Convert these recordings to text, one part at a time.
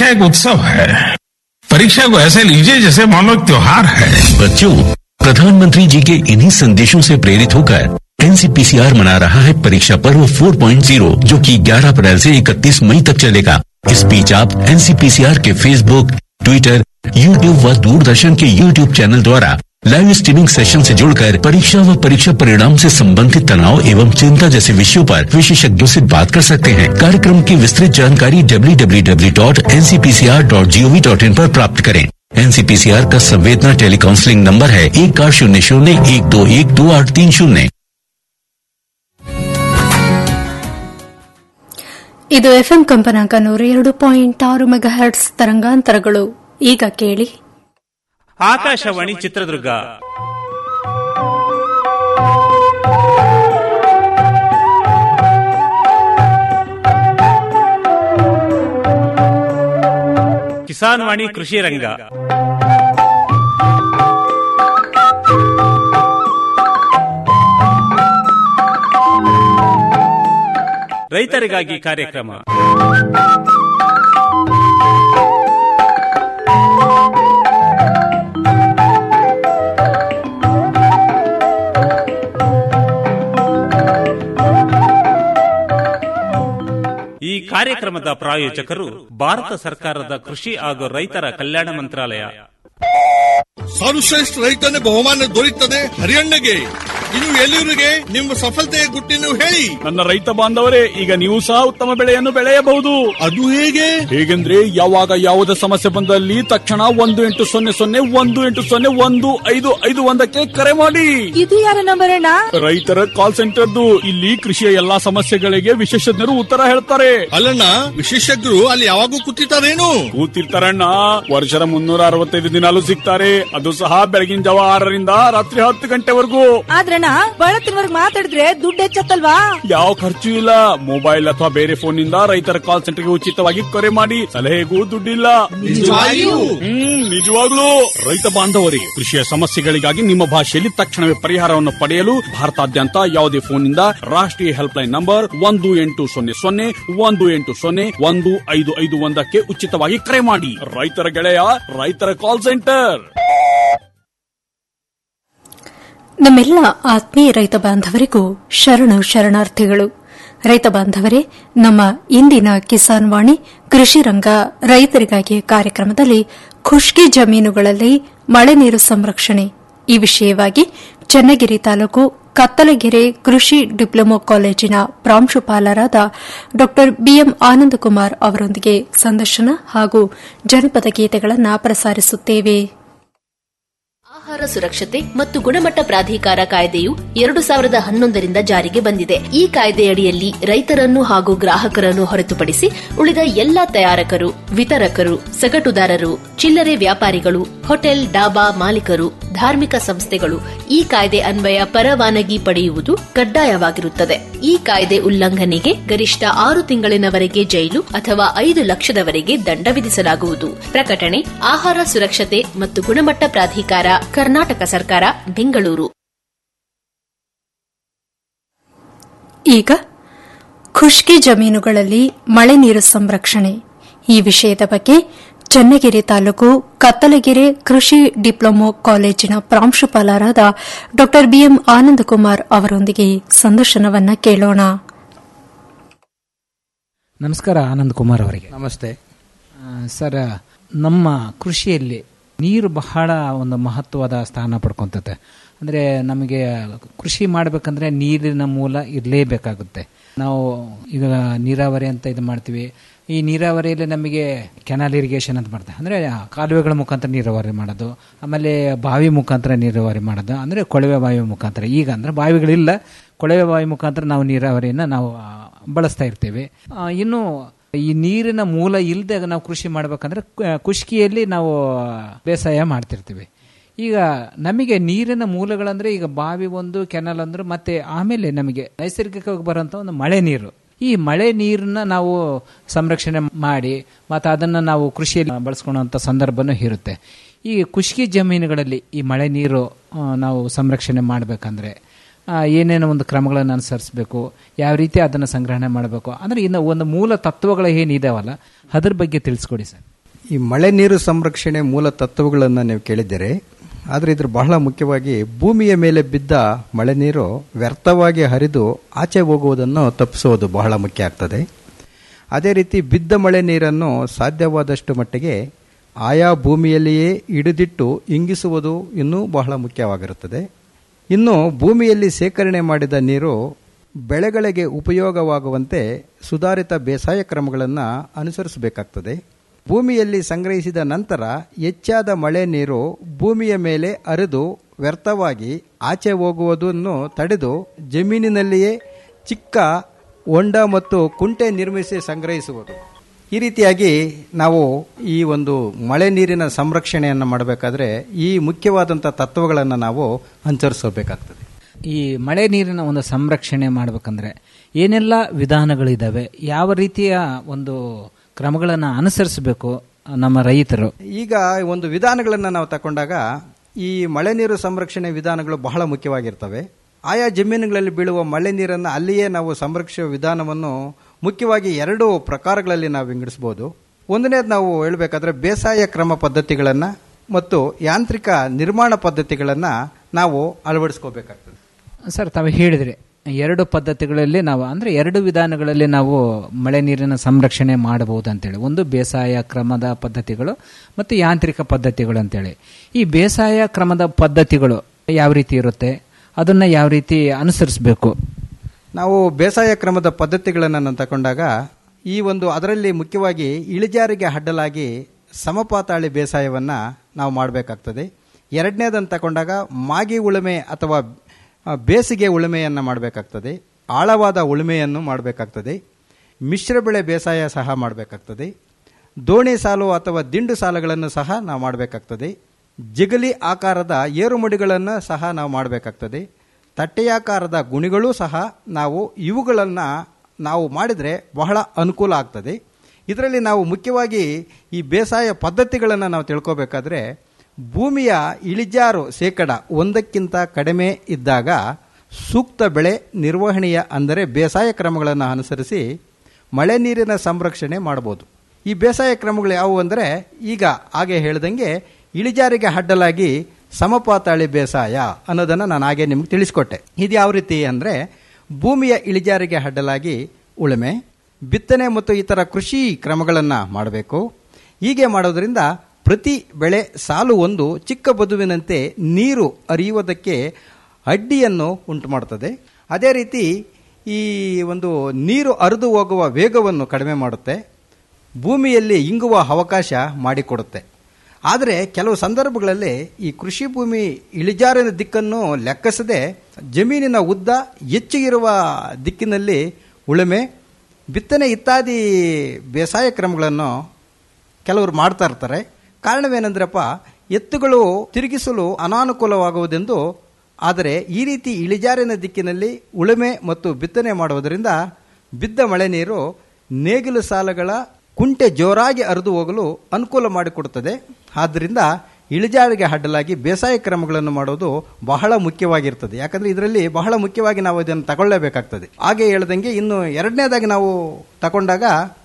परीक्षा एक उत्सव है परीक्षा को ऐसे लीजिए जैसे मानो एक त्योहार है बच्चों प्रधानमंत्री जी के इन्हीं संदेशों से प्रेरित होकर एनसीपीसीआर मना रहा है परीक्षा पर्व 4.0 जो कि 11 अप्रैल से 31 मई तक चलेगा इस बीच आप एनसीपीसीआर के फेसबुक ट्विटर यूट्यूब व दूरदर्शन के यूट्यूब चैनल द्वारा लाइव स्ट्रीमिंग सेशन से जुड़कर परीक्षा व परीक्षा परिणाम से संबंधित तनाव एवं चिंता जैसे विषयों पर विशेषज्ञों से बात कर सकते हैं कार्यक्रम की विस्तृत जानकारी www.ncpcr.gov.in पर प्राप्त करें एनसीपीसीआर का संवेदना टेली काउंसलिंग नंबर है एक आठ शून्य शून्य एक दो एक दो आठ तीन शून्य ಇದು ಎಫ್ಎಂ ಕಂಪನಾಂಕ ನೂರ ಎರಡು ಪಾಯಿಂಟ್ ಆರು ಮೆಗಾಹರ್ಟ್ಸ್ ತರಂಗಾಂತರಗಳು ಈಗ ಕೇಳಿ ಆಕಾಶವಾಣಿ ಚಿತ್ರದುರ್ಗ ಕಿಸಾನ್ ವಾಣಿ ಕೃಷಿ ರಂಗ ರೈತರಿಗಾಗಿ ಕಾರ್ಯಕ್ರಮ ಈ ಕಾರ್ಯಕ್ರಮದ ಪ್ರಾಯೋಜಕರು ಭಾರತ ಸರ್ಕಾರದ ಕೃಷಿ ಹಾಗೂ ರೈತರ ಕಲ್ಯಾಣ ಮಂತ್ರಾಲಯ ಸರ್ವಶ್ರೇಷ್ಠ ರೈತನ ಬಹುಮಾನ ದೊರೆಯುತ್ತದೆ ಹರಿಯಣ್ಣಗೆ ಇನ್ನು ಎಲ್ಲರಿಗೆ ನಿಮ್ಮ ಸಫಲತೆಯ ಗುಟ್ಟಿನ ಹೇಳಿ ನನ್ನ ರೈತ ಬಾಂಧವರೇ ಈಗ ನೀವು ಸಹ ಉತ್ತಮ ಬೆಳೆಯನ್ನು ಬೆಳೆಯಬಹುದು ಅದು ಹೇಗೆ ಹೇಗೆಂದ್ರೆ ಯಾವಾಗ ಯಾವುದೇ ಸಮಸ್ಯೆ ಬಂದಲ್ಲಿ ತಕ್ಷಣ ಒಂದು ಎಂಟು ಸೊನ್ನೆ ಸೊನ್ನೆ ಒಂದು ಎಂಟು ಸೊನ್ನೆ ಒಂದು ಐದು ಐದು ಒಂದಕ್ಕೆ ಕರೆ ಮಾಡಿ ಇದು ಯಾರ ನಂಬರ್ ಅಣ್ಣ ರೈತರ ಕಾಲ್ ಸೆಂಟರ್ದು ಇಲ್ಲಿ ಕೃಷಿಯ ಎಲ್ಲಾ ಸಮಸ್ಯೆಗಳಿಗೆ ವಿಶೇಷಜ್ಞರು ಉತ್ತರ ಹೇಳ್ತಾರೆ ಅಲ್ಲಣ್ಣ ವಿಶೇಷಜ್ಞರು ಅಲ್ಲಿ ಯಾವಾಗೂ ಕೂತಿರ್ತಾರೇನು ಕೂತಿರ್ತಾರಣ್ಣ ವರ್ಷದ ಮುನ್ನೂರ ಅರವತ್ತೈದು ದಿನಾಲು ಸಿಗ್ತಾರೆ ಅದು ಸಹ ಬೆಳಗಿನ ಜಾವ ಆರರಿಂದ ರಾತ್ರಿ ಹತ್ತು ಗಂಟೆವರೆಗೂ ಆದ್ರಣ್ಣ ಬಳತ್ತಿನವರ್ಗ್ ಮಾತಾಡಿದ್ರೆ ದುಡ್ಡು ಹೆಚ್ಚತ್ತಲ್ವಾ ಯಾವ ಖರ್ಚು ಇಲ್ಲ ಮೊಬೈಲ್ ಅಥವಾ ಬೇರೆ ಫೋನ್ ನಿಂದ ರೈತರ ಕಾಲ್ ಸೆಂಟರ್ಗೆ ಉಚಿತವಾಗಿ ಕರೆ ಮಾಡಿ ಸಲಹೆಗೂ ದುಡ್ಡಿಲ್ಲ ನಿಜವಾಗಿಯೂ? ಹ್ಮ್ ನಿಜವಾಗ್ಲೂ ರೈತ ಬಾಂಧವರೇ ಕೃಷಿಯ ಸಮಸ್ಯೆಗಳಿಗಾಗಿ ನಿಮ್ಮ ಭಾಷೆಯಲ್ಲಿ ತಕ್ಷಣವೇ ಪರಿಹಾರವನ್ನು ಪಡೆಯಲು ಭಾರತಾದ್ಯಂತ ಯಾವುದೇ ಫೋನ್ನಿಂದ ರಾಷ್ಟ್ರೀಯ ಹೆಲ್ಪ್ ಲೈನ್ ನಂಬರ್ ಒಂದು ಎಂಟು ಸೊನ್ನೆ ಸೊನ್ನೆ ಒಂದು ಎಂಟು ಸೊನ್ನೆ ಒಂದು ಐದು ಐದು ಒಂದಕ್ಕೆ ಉಚಿತವಾಗಿ ಕರೆ ಮಾಡಿ ರೈತರ ಗೆಳೆಯ ರೈತರ ಕಾಲ್ ಸೆಂಟರ್ ನಮ್ಮೆಲ್ಲ ಆತ್ಮೀಯ ರೈತ ಬಾಂಧವರಿಗೂ ಶರಣು ಶರಣಾರ್ಥಿಗಳು ರೈತ ಬಾಂಧವರೇ ನಮ್ಮ ಇಂದಿನ ಕಿಸಾನ್ ವಾಣಿ ಕೃಷಿ ರಂಗ ರೈತರಿಗಾಗಿ ಕಾರ್ಯಕ್ರಮದಲ್ಲಿ ಖುಷ್ಕಿ ಜಮೀನುಗಳಲ್ಲಿ ಮಳೆ ನೀರು ಸಂರಕ್ಷಣೆ ಈ ವಿಷಯವಾಗಿ ಚನ್ನಗಿರಿ ತಾಲೂಕು ಕತ್ತಲಗೆರೆ ಕೃಷಿ ಡಿಪ್ಲೊಮಾ ಕಾಲೇಜಿನ ಪ್ರಾಂಶುಪಾಲರಾದ ಡಾ ಬಿಎಂ ಆನಂದಕುಮಾರ್ ಅವರೊಂದಿಗೆ ಸಂದರ್ಶನ ಹಾಗೂ ಜನಪದ ಗೀತೆಗಳನ್ನು ಪ್ರಸಾರಿಸುತ್ತೇವೆ ಆಹಾರ ಸುರಕ್ಷತೆ ಮತ್ತು ಗುಣಮಟ್ಟ ಪ್ರಾಧಿಕಾರ ಕಾಯ್ದೆಯು ಎರಡು ಸಾವಿರದ ಹನ್ನೊಂದರಿಂದ ಜಾರಿಗೆ ಬಂದಿದೆ ಈ ಕಾಯ್ದೆಯಡಿಯಲ್ಲಿ ರೈತರನ್ನು ಹಾಗೂ ಗ್ರಾಹಕರನ್ನು ಹೊರತುಪಡಿಸಿ ಉಳಿದ ಎಲ್ಲಾ ತಯಾರಕರು ವಿತರಕರು ಸಗಟುದಾರರು ಚಿಲ್ಲರೆ ವ್ಯಾಪಾರಿಗಳು ಹೋಟೆಲ್ ಡಾಬಾ ಮಾಲೀಕರು ಧಾರ್ಮಿಕ ಸಂಸ್ಥೆಗಳು ಈ ಕಾಯ್ದೆ ಅನ್ವಯ ಪರವಾನಗಿ ಪಡೆಯುವುದು ಕಡ್ಡಾಯವಾಗಿರುತ್ತದೆ ಈ ಕಾಯ್ದೆ ಉಲ್ಲಂಘನೆಗೆ ಗರಿಷ್ಠ ಆರು ತಿಂಗಳಿನವರೆಗೆ ಜೈಲು ಅಥವಾ ಐದು ಲಕ್ಷದವರೆಗೆ ದಂಡ ವಿಧಿಸಲಾಗುವುದು ಪ್ರಕಟಣೆ ಆಹಾರ ಸುರಕ್ಷತೆ ಮತ್ತು ಗುಣಮಟ್ಟ ಪ್ರಾಧಿಕಾರ ಕರ್ನಾಟಕ ಸರ್ಕಾರ ಬೆಂಗಳೂರು ಈಗ ಖುಷ್ಕಿ ಜಮೀನುಗಳಲ್ಲಿ ಮಳೆ ನೀರು ಸಂರಕ್ಷಣೆ ಈ ವಿಷಯದ ಬಗ್ಗೆ ಚನ್ನಗಿರಿ ತಾಲೂಕು ಕತ್ತಲಗೆರೆ ಕೃಷಿ ಡಿಪ್ಲೊಮೊ ಕಾಲೇಜಿನ ಪ್ರಾಂಶುಪಾಲರಾದ ಡಾ ಬಿಎಂ ಆನಂದಕುಮಾರ್ ಅವರೊಂದಿಗೆ ಸಂದರ್ಶನವನ್ನ ಕೇಳೋಣ ನಮಸ್ಕಾರ ಆನಂದ್ ಕುಮಾರ್ ಅವರಿಗೆ ನಮಸ್ತೆ ಆ, ಸರ್ ನಮ್ಮ ಕೃಷಿಯಲ್ಲಿ ನೀರು ಬಹಳ ಒಂದು ಮಹತ್ವದ ಸ್ಥಾನ ಪಡ್ಕೊತತೆ ಅಂದರೆ ನಮಗೆ ಕೃಷಿ ಮಾಡಬೇಕಂದ್ರೆ ನೀರಿನ ಮೂಲ ಇರಲೇಬೇಕಾಗುತ್ತೆ ನಾವು ಈಗ ನೀರಾವರಿ ಅಂತ ಇದು ಮಾಡ್ತೀವಿ ಈ ನೀರಾವರಿಯಲ್ಲಿ ನಮಗೆ ಕೆನಾಲ್ ಇರಿಗೇಷನ್ ಅಂತ ಮಾಡ್ತಾರೆ ಅಂದರೆ ಕಾಲುವೆಗಳ ಮುಖಾಂತರ ನೀರಾವರಿ ಮಾಡೋದು ಆಮೇಲೆ ಬಾವಿ ಮುಖಾಂತರ ನೀರಾವರಿ ಮಾಡೋದು ಅಂದರೆ ಕೊಳವೆ ಬಾವಿ ಮುಖಾಂತರ ಈಗ ಅಂದರೆ ಬಾವಿಗಳಿಲ್ಲ ಕೊಳವೆ ಬಾವಿ ಮುಖಾಂತರ ನಾವು ನೀರಾವರಿಯನ್ನು ನಾವು ಆ, ಬಳಸ್ತಾ ಇರ್ತೀವಿ ಆ, ಇನ್ನು ಈ ನೀರಿನ ಮೂಲ ಇಲ್ಲದೆ ನಾವು ಕೃಷಿ ಮಾಡ್ಬೇಕಂದ್ರೆ ಕು- ಕುಷ್ಕಿಯಲ್ಲಿ ನಾವು ಬೇಸಾಯ ಮಾಡ್ತಿರ್ತೀವಿ ಈಗ ನಮಗೆ ನೀರಿನ ಮೂಲಗಳಂದ್ರೆ ಈಗ ಬಾವಿ ಒಂದು ಕೆನಲ್ ಅಂದ್ರೆ ಮತ್ತೆ ಆಮೇಲೆ ನಮಗೆ ನೈಸರ್ಗಿಕವಾಗಿ ಬರುವಂತ ಒಂದು ಮಳೆ ನೀರು ಈ ಮಳೆ ನೀರನ್ನ ನಾವು ಸಂರಕ್ಷಣೆ ಮಾಡಿ ಮತ್ತು ಅದನ್ನು ನಾವು ಕೃಷಿಯಲ್ಲಿ ಬಳಸ್ಕೊಳ್ಳುವಂಥ ಸಂದರ್ಭನೂ ಇರುತ್ತೆ ಈ ಕುಷ್ಕಿ ಜಮೀನುಗಳಲ್ಲಿ ಈ ಮಳೆ ನೀರು ಆ, ನಾವು ಸಂರಕ್ಷಣೆ ಮಾಡಬೇಕಂದ್ರೆ ಏನೇನೋ ಒಂದು ಕ್ರಮಗಳನ್ನು ಅನುಸರಿಸಬೇಕು ಯಾವ ರೀತಿ ಅದನ್ನು ಸಂಗ್ರಹಣೆ ಮಾಡಬೇಕು ಅಂದರೆ ಇನ್ನು ಒಂದು ಮೂಲ ತತ್ವಗಳು ಏನಿದಾವಲ್ಲ ಅದ್ರ ಬಗ್ಗೆ ತಿಳಿಸ್ಕೊಡಿ ಸರ್ ಈ ಮಳೆ ನೀರು ಸಂರಕ್ಷಣೆ ಮೂಲ ತತ್ವಗಳನ್ನು ನೀವು ಕೇಳಿದ್ದೀರಿ ಆದರೆ ಇದ್ರ ಬಹಳ ಮುಖ್ಯವಾಗಿ ಭೂಮಿಯ ಮೇಲೆ ಬಿದ್ದ ಮಳೆ ನೀರು ವ್ಯರ್ಥವಾಗಿ ಹರಿದು ಆಚೆ ಹೋಗುವುದನ್ನು ತಪ್ಪಿಸುವುದು ಬಹಳ ಮುಖ್ಯ ಆಗ್ತದೆ ಅದೇ ರೀತಿ ಬಿದ್ದ ಮಳೆ ನೀರನ್ನು ಸಾಧ್ಯವಾದಷ್ಟು ಮಟ್ಟಿಗೆ ಆಯಾ ಭೂಮಿಯಲ್ಲಿಯೇ ಹಿಡಿದಿಟ್ಟು ಇಂಗಿಸುವುದು ಇನ್ನೂ ಬಹಳ ಮುಖ್ಯವಾಗಿರುತ್ತದೆ ಇನ್ನು ಭೂಮಿಯಲ್ಲಿ ಸೇಕರಣೆ ಮಾಡಿದ ನೀರು ಬೆಳೆಗಳಿಗೆ ಉಪಯೋಗವಾಗುವಂತೆ ಸುಧಾರಿತ ಬೇಸಾಯ ಕ್ರಮಗಳನ್ನು ಅನುಸರಿಸಬೇಕಾಗ್ತದೆ ಭೂಮಿಯಲ್ಲಿ ಸಂಗ್ರಹಿಸಿದ ನಂತರ ಹೆಚ್ಚಾದ ಮಳೆ ನೀರು ಭೂಮಿಯ ಮೇಲೆ ಹರಿದು ವ್ಯರ್ಥವಾಗಿ ಆಚೆ ಹೋಗುವುದನ್ನು ತಡೆದು ಜಮೀನಿನಲ್ಲಿಯೇ ಚಿಕ್ಕ ಹೊಂಡ ಮತ್ತು ಕುಂಟೆ ನಿರ್ಮಿಸಿ ಸಂಗ್ರಹಿಸುವುದು ಈ ರೀತಿಯಾಗಿ ನಾವು ಈ ಒಂದು ಮಳೆ ನೀರಿನ ಸಂರಕ್ಷಣೆಯನ್ನು ಮಾಡಬೇಕಾದ್ರೆ ಈ ಮುಖ್ಯವಾದಂಥ ತತ್ವಗಳನ್ನು ನಾವು ಅನುಸರಿಸಬೇಕಾಗ್ತದೆ ಈ ಮಳೆ ನೀರಿನ ಒಂದು ಸಂರಕ್ಷಣೆ ಮಾಡಬೇಕಂದ್ರೆ ಏನೆಲ್ಲ ವಿಧಾನಗಳಿದ್ದಾವೆ ಯಾವ ರೀತಿಯ ಒಂದು ಕ್ರಮಗಳನ್ನು ಅನುಸರಿಸಬೇಕು ನಮ್ಮ ರೈತರು ಈಗ ಒಂದು ವಿಧಾನಗಳನ್ನು ನಾವು ತಗೊಂಡಾಗ ಈ ಮಳೆ ನೀರು ಸಂರಕ್ಷಣೆ ವಿಧಾನಗಳು ಬಹಳ ಮುಖ್ಯವಾಗಿರ್ತವೆ ಆಯಾ ಜಮೀನುಗಳಲ್ಲಿ ಬೀಳುವ ಮಳೆ ನೀರನ್ನು ಅಲ್ಲಿಯೇ ನಾವು ಸಂರಕ್ಷಿಸುವ ವಿಧಾನವನ್ನು ಮುಖ್ಯವಾಗಿ ಎರಡು ಪ್ರಕಾರಗಳಲ್ಲಿ ನಾವು ವಿಂಗಡಿಸ್ಬೋದು ಒಂದನೇದು ನಾವು ಹೇಳಬೇಕಾದ್ರೆ ಬೇಸಾಯ ಕ್ರಮ ಪದ್ಧತಿಗಳನ್ನು ಮತ್ತು ಯಾಂತ್ರಿಕ ನಿರ್ಮಾಣ ಪದ್ಧತಿಗಳನ್ನು ನಾವು ಅಳವಡಿಸ್ಕೋಬೇಕಾಗ್ತದೆ ಸರ್ ತಾವು ಹೇಳಿದ್ರಿ ಎರಡು ಪದ್ಧತಿಗಳಲ್ಲಿ ನಾವು ಅಂದರೆ ಎರಡು ವಿಧಾನಗಳಲ್ಲಿ ನಾವು ಮಳೆ ನೀರಿನ ಸಂರಕ್ಷಣೆ ಮಾಡಬಹುದು ಅಂತೇಳಿ ಒಂದು ಬೇಸಾಯ ಕ್ರಮದ ಪದ್ಧತಿಗಳು ಮತ್ತು ಯಾಂತ್ರಿಕ ಪದ್ಧತಿಗಳು ಅಂತೇಳಿ ಈ ಬೇಸಾಯ ಕ್ರಮದ ಪದ್ಧತಿಗಳು ಯಾವ ರೀತಿ ಇರುತ್ತೆ ಅದನ್ನು ಯಾವ ರೀತಿ ಅನುಸರಿಸಬೇಕು ನಾವು ಬೇಸಾಯ ಕ್ರಮದ ಪದ್ಧತಿಗಳನ್ನು ನಾವು ತಗೊಂಡಾಗ ಈ ಒಂದು ಅದರಲ್ಲಿ ಮುಖ್ಯವಾಗಿ ಇಳಿಜಾರಿಗೆ ಅಡ್ಡಲಾಗಿ ಸಮಪಾತಾಳಿ ಬೇಸಾಯವನ್ನು ನಾವು ಮಾಡಬೇಕಾಗ್ತದೆ ಎರಡನೇದನ್ನು ತಗೊಂಡಾಗ ಮಾಗಿ ಉಳುಮೆ ಅಥವಾ ಆ, ಬೇಸಿಗೆ ಉಳುಮೆಯನ್ನು ಮಾಡಬೇಕಾಗ್ತದೆ ಆಳವಾದ ಉಳುಮೆಯನ್ನು ಮಾಡಬೇಕಾಗ್ತದೆ ಮಿಶ್ರ ಬೆಳೆ ಬೇಸಾಯ ಸಹ ಮಾಡಬೇಕಾಗ್ತದೆ ದೋಣಿ ಸಾಲು ಅಥವಾ ದಿಂಡು ಸಾಲುಗಳನ್ನು ಸಹ ನಾವು ಮಾಡಬೇಕಾಗ್ತದೆ ಜಿಗಲಿ ಆಕಾರದ ಏರುಮಡಿಗಳನ್ನು ಸಹ ನಾವು ಮಾಡಬೇಕಾಗ್ತದೆ ತಟ್ಟೆಯಾಕಾರದ ಗುಣಿಗಳೂ ಸಹ ನಾವು ಇವುಗಳನ್ನು ನಾವು ಮಾಡಿದರೆ ಬಹಳ ಅನುಕೂಲ ಆಗ್ತದೆ ಇದರಲ್ಲಿ ನಾವು ಮುಖ್ಯವಾಗಿ ಈ ಬೇಸಾಯ ಪದ್ಧತಿಗಳನ್ನು ನಾವು ತಿಳ್ಕೋಬೇಕಾದ್ರೆ ಭೂಮಿಯ ಇಳಿಜಾರು ಶೇಕಡ ಒಂದಕ್ಕಿಂತ ಕಡಿಮೆ ಇದ್ದಾಗ ಸೂಕ್ತ ಬೆಳೆ ನಿರ್ವಹಣೆಯ ಅಂದರೆ ಬೇಸಾಯ ಕ್ರಮಗಳನ್ನು ಅನುಸರಿಸಿ ಮಳೆ ನೀರಿನ ಸಂರಕ್ಷಣೆ ಮಾಡ್ಬೋದು ಈ ಬೇಸಾಯ ಕ್ರಮಗಳು ಯಾವುವು ಅಂದರೆ ಈಗ ಹಾಗೆ ಹೇಳ್ದಂಗೆ ಇಳಿಜಾರಿಗೆ ಅಡ್ಡಲಾಗಿ ಸಮಪಾತಾಳಿ ಬೇಸಾಯ ಅನ್ನೋದನ್ನು ನಾನು ಹಾಗೆ ನಿಮ್ಗೆ ತಿಳಿಸ್ಕೊಟ್ಟೆ ಇದು ಯಾವ ರೀತಿ ಅಂದರೆ ಭೂಮಿಯ ಇಳಿಜಾರಿಗೆ ಅಡ್ಡಲಾಗಿ ಉಳುಮೆ ಬಿತ್ತನೆ ಮತ್ತು ಇತರ ಕೃಷಿ ಕ್ರಮಗಳನ್ನು ಮಾಡಬೇಕು ಹೀಗೆ ಮಾಡೋದರಿಂದ ಪ್ರತಿ ಬೆಳೆ ಸಾಲು ಒಂದು ಚಿಕ್ಕ ಬದುವಿನಂತೆ ನೀರು ಹರಿಯುವುದಕ್ಕೆ ಅಡ್ಡಿಯನ್ನು ಉಂಟು ಮಾಡುತ್ತದೆ ಅದೇ ರೀತಿ ಈ ಒಂದು ನೀರು ಹರಿದು ಹೋಗುವ ವೇಗವನ್ನು ಕಡಿಮೆ ಮಾಡುತ್ತೆ ಭೂಮಿಯಲ್ಲಿ ಇಂಗುವ ಅವಕಾಶ ಮಾಡಿಕೊಡುತ್ತೆ ಆದರೆ ಕೆಲವು ಸಂದರ್ಭಗಳಲ್ಲಿ ಈ ಕೃಷಿ ಭೂಮಿ ಇಳಿಜಾರಿನ ದಿಕ್ಕನ್ನು ಲೆಕ್ಕಿಸದೆ ಜಮೀನಿನ ಉದ್ದ ಹೆಚ್ಚು ಇರುವ ದಿಕ್ಕಿನಲ್ಲಿ ಉಳುಮೆ ಬಿತ್ತನೆ ಇತ್ಯಾದಿ ಬೇಸಾಯ ಕ್ರಮಗಳನ್ನು ಕೆಲವರು ಮಾಡ್ತಾ ಇರ್ತಾರೆ ಕಾರಣವೇನೆಂದ್ರಪ್ಪ ಎತ್ತುಗಳು ತಿರುಗಿಸಲು ಅನಾನುಕೂಲವಾಗುವುದೆಂದು ಆದರೆ ಈ ರೀತಿ ಇಳಿಜಾರಿನ ದಿಕ್ಕಿನಲ್ಲಿ ಉಳುಮೆ ಮತ್ತು ಬಿತ್ತನೆ ಮಾಡುವುದರಿಂದ ಬಿದ್ದ ಮಳೆ ನೀರು ನೇಗಿಲು ಸಾಲಗಳ ಕುಂಟೆ ಜೋರಾಗಿ ಹರಿದು ಹೋಗಲು ಅನುಕೂಲ ಮಾಡಿಕೊಡುತ್ತದೆ ಆದ್ದರಿಂದ ಇಳಿಜಾರಿಗೆ ಅಡ್ಡಲಾಗಿ ಬೇಸಾಯ ಕ್ರಮಗಳನ್ನು ಮಾಡೋದು ಬಹಳ ಮುಖ್ಯವಾಗಿರ್ತದೆ ಯಾಕಂದ್ರೆ ಇದರಲ್ಲಿ ಬಹಳ ಮುಖ್ಯವಾಗಿ ನಾವು ಇದನ್ನು ತಗೊಳ್ಳೇಬೇಕಾಗ್ತದೆ ಹಾಗೆ ಹೇಳ್ದಂಗೆ ಇನ್ನು ಎರಡನೇದಾಗಿ ನಾವು ತಗೊಂಡಾಗ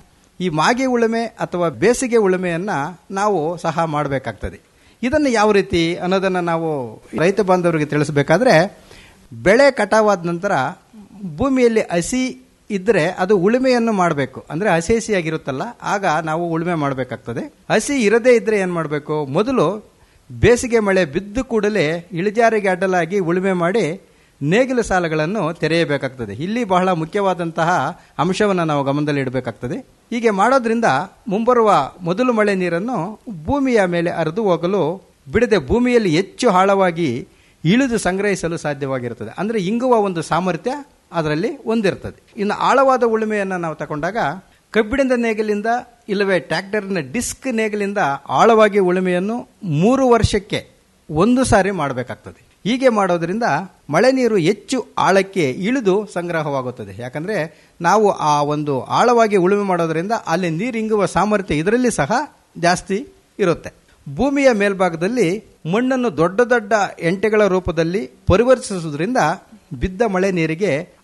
ಈ ಮಾಗೆ ಉಳುಮೆ ಅಥವಾ ಬೇಸಿಗೆ ಉಳುಮೆಯನ್ನು ನಾವು ಸಹ ಮಾಡಬೇಕಾಗ್ತದೆ ಇದನ್ನು ಯಾವ ರೀತಿ ಅನ್ನೋದನ್ನು ನಾವು ರೈತ ಬಾಂಧವರಿಗೆ ತಿಳಿಸಬೇಕಾದ್ರೆ ಬೆಳೆ ಕಟಾವಾದ ನಂತರ ಭೂಮಿಯಲ್ಲಿ ಹಸಿ ಇದ್ದರೆ ಅದು ಉಳುಮೆಯನ್ನು ಮಾಡಬೇಕು ಅಂದರೆ ಹಸಿ ಹಸಿಯಾಗಿರುತ್ತಲ್ಲ ಆಗ ನಾವು ಉಳುಮೆ ಮಾಡಬೇಕಾಗ್ತದೆ ಹಸಿ ಇರದೇ ಇದ್ದರೆ ಏನು ಮಾಡಬೇಕು ಮೊದಲು ಬೇಸಿಗೆ ಮಳೆ ಬಿದ್ದು ಕೂಡಲೇ ಇಳಿಜಾರಿಗೆ ಅಡ್ಡಲಾಗಿ ಉಳುಮೆ ಮಾಡಿ ನೇಗಿಲು ಸಾಲಗಳನ್ನು ತೆರೆಯಬೇಕಾಗ್ತದೆ ಇಲ್ಲಿ ಬಹಳ ಮುಖ್ಯವಾದಂತಹ ಅಂಶವನ್ನು ನಾವು ಗಮನದಲ್ಲಿ ಇಡಬೇಕಾಗ್ತದೆ ಹೀಗೆ ಮಾಡೋದ್ರಿಂದ ಮುಂಬರುವ ಮೊದಲು ಮಳೆ ನೀರನ್ನು ಭೂಮಿಯ ಮೇಲೆ ಹರಿದು ಹೋಗಲು ಬಿಡದೆ ಭೂಮಿಯಲ್ಲಿ ಹೆಚ್ಚು ಆಳವಾಗಿ ಇಳಿದು ಸಂಗ್ರಹಿಸಲು ಸಾಧ್ಯವಾಗಿರುತ್ತದೆ ಅಂದರೆ ಇಂಗುವ ಒಂದು ಸಾಮರ್ಥ್ಯ ಅದರಲ್ಲಿ ಹೊಂದಿರ್ತದೆ ಇನ್ನು ಆಳವಾದ ಉಳುಮೆಯನ್ನು ನಾವು ತಗೊಂಡಾಗ ಕಬ್ಬಿಣದ ನೇಗಿಲಿಂದ ಇಲ್ಲವೇ ಟ್ರ್ಯಾಕ್ಟರ್ನ ಡಿಸ್ಕ್ ನೇಗಿಲಿಂದ ಆಳವಾಗಿ ಉಳುಮೆಯನ್ನು ಮೂರು ವರ್ಷಕ್ಕೆ ಒಂದು ಸಾರಿ ಮಾಡಬೇಕಾಗ್ತದೆ ಹೀಗೆ ಮಾಡೋದ್ರಿಂದ ಮಳೆ ನೀರು ಹೆಚ್ಚು ಆಳಕ್ಕೆ ಇಳಿದು ಸಂಗ್ರಹವಾಗುತ್ತದೆ ಯಾಕಂದರೆ ನಾವು ಆ ಒಂದು ಆಳವಾಗಿ ಉಳುಮೆ ಮಾಡೋದ್ರಿಂದ ಅಲ್ಲಿ ನೀರು ಇಂಗುವ ಸಾಮರ್ಥ್ಯ ಇದರಲ್ಲಿ ಸಹ ಜಾಸ್ತಿ ಇರುತ್ತೆ ಭೂಮಿಯ ಮೇಲ್ಭಾಗದಲ್ಲಿ ಮಣ್ಣನ್ನು ದೊಡ್ಡ ದೊಡ್ಡ ಎಂಟೆಗಳ ರೂಪದಲ್ಲಿ ಪರಿವರ್ತಿಸುವುದರಿಂದ ಬಿದ್ದ ಮಳೆ ನೀರಿಗೆ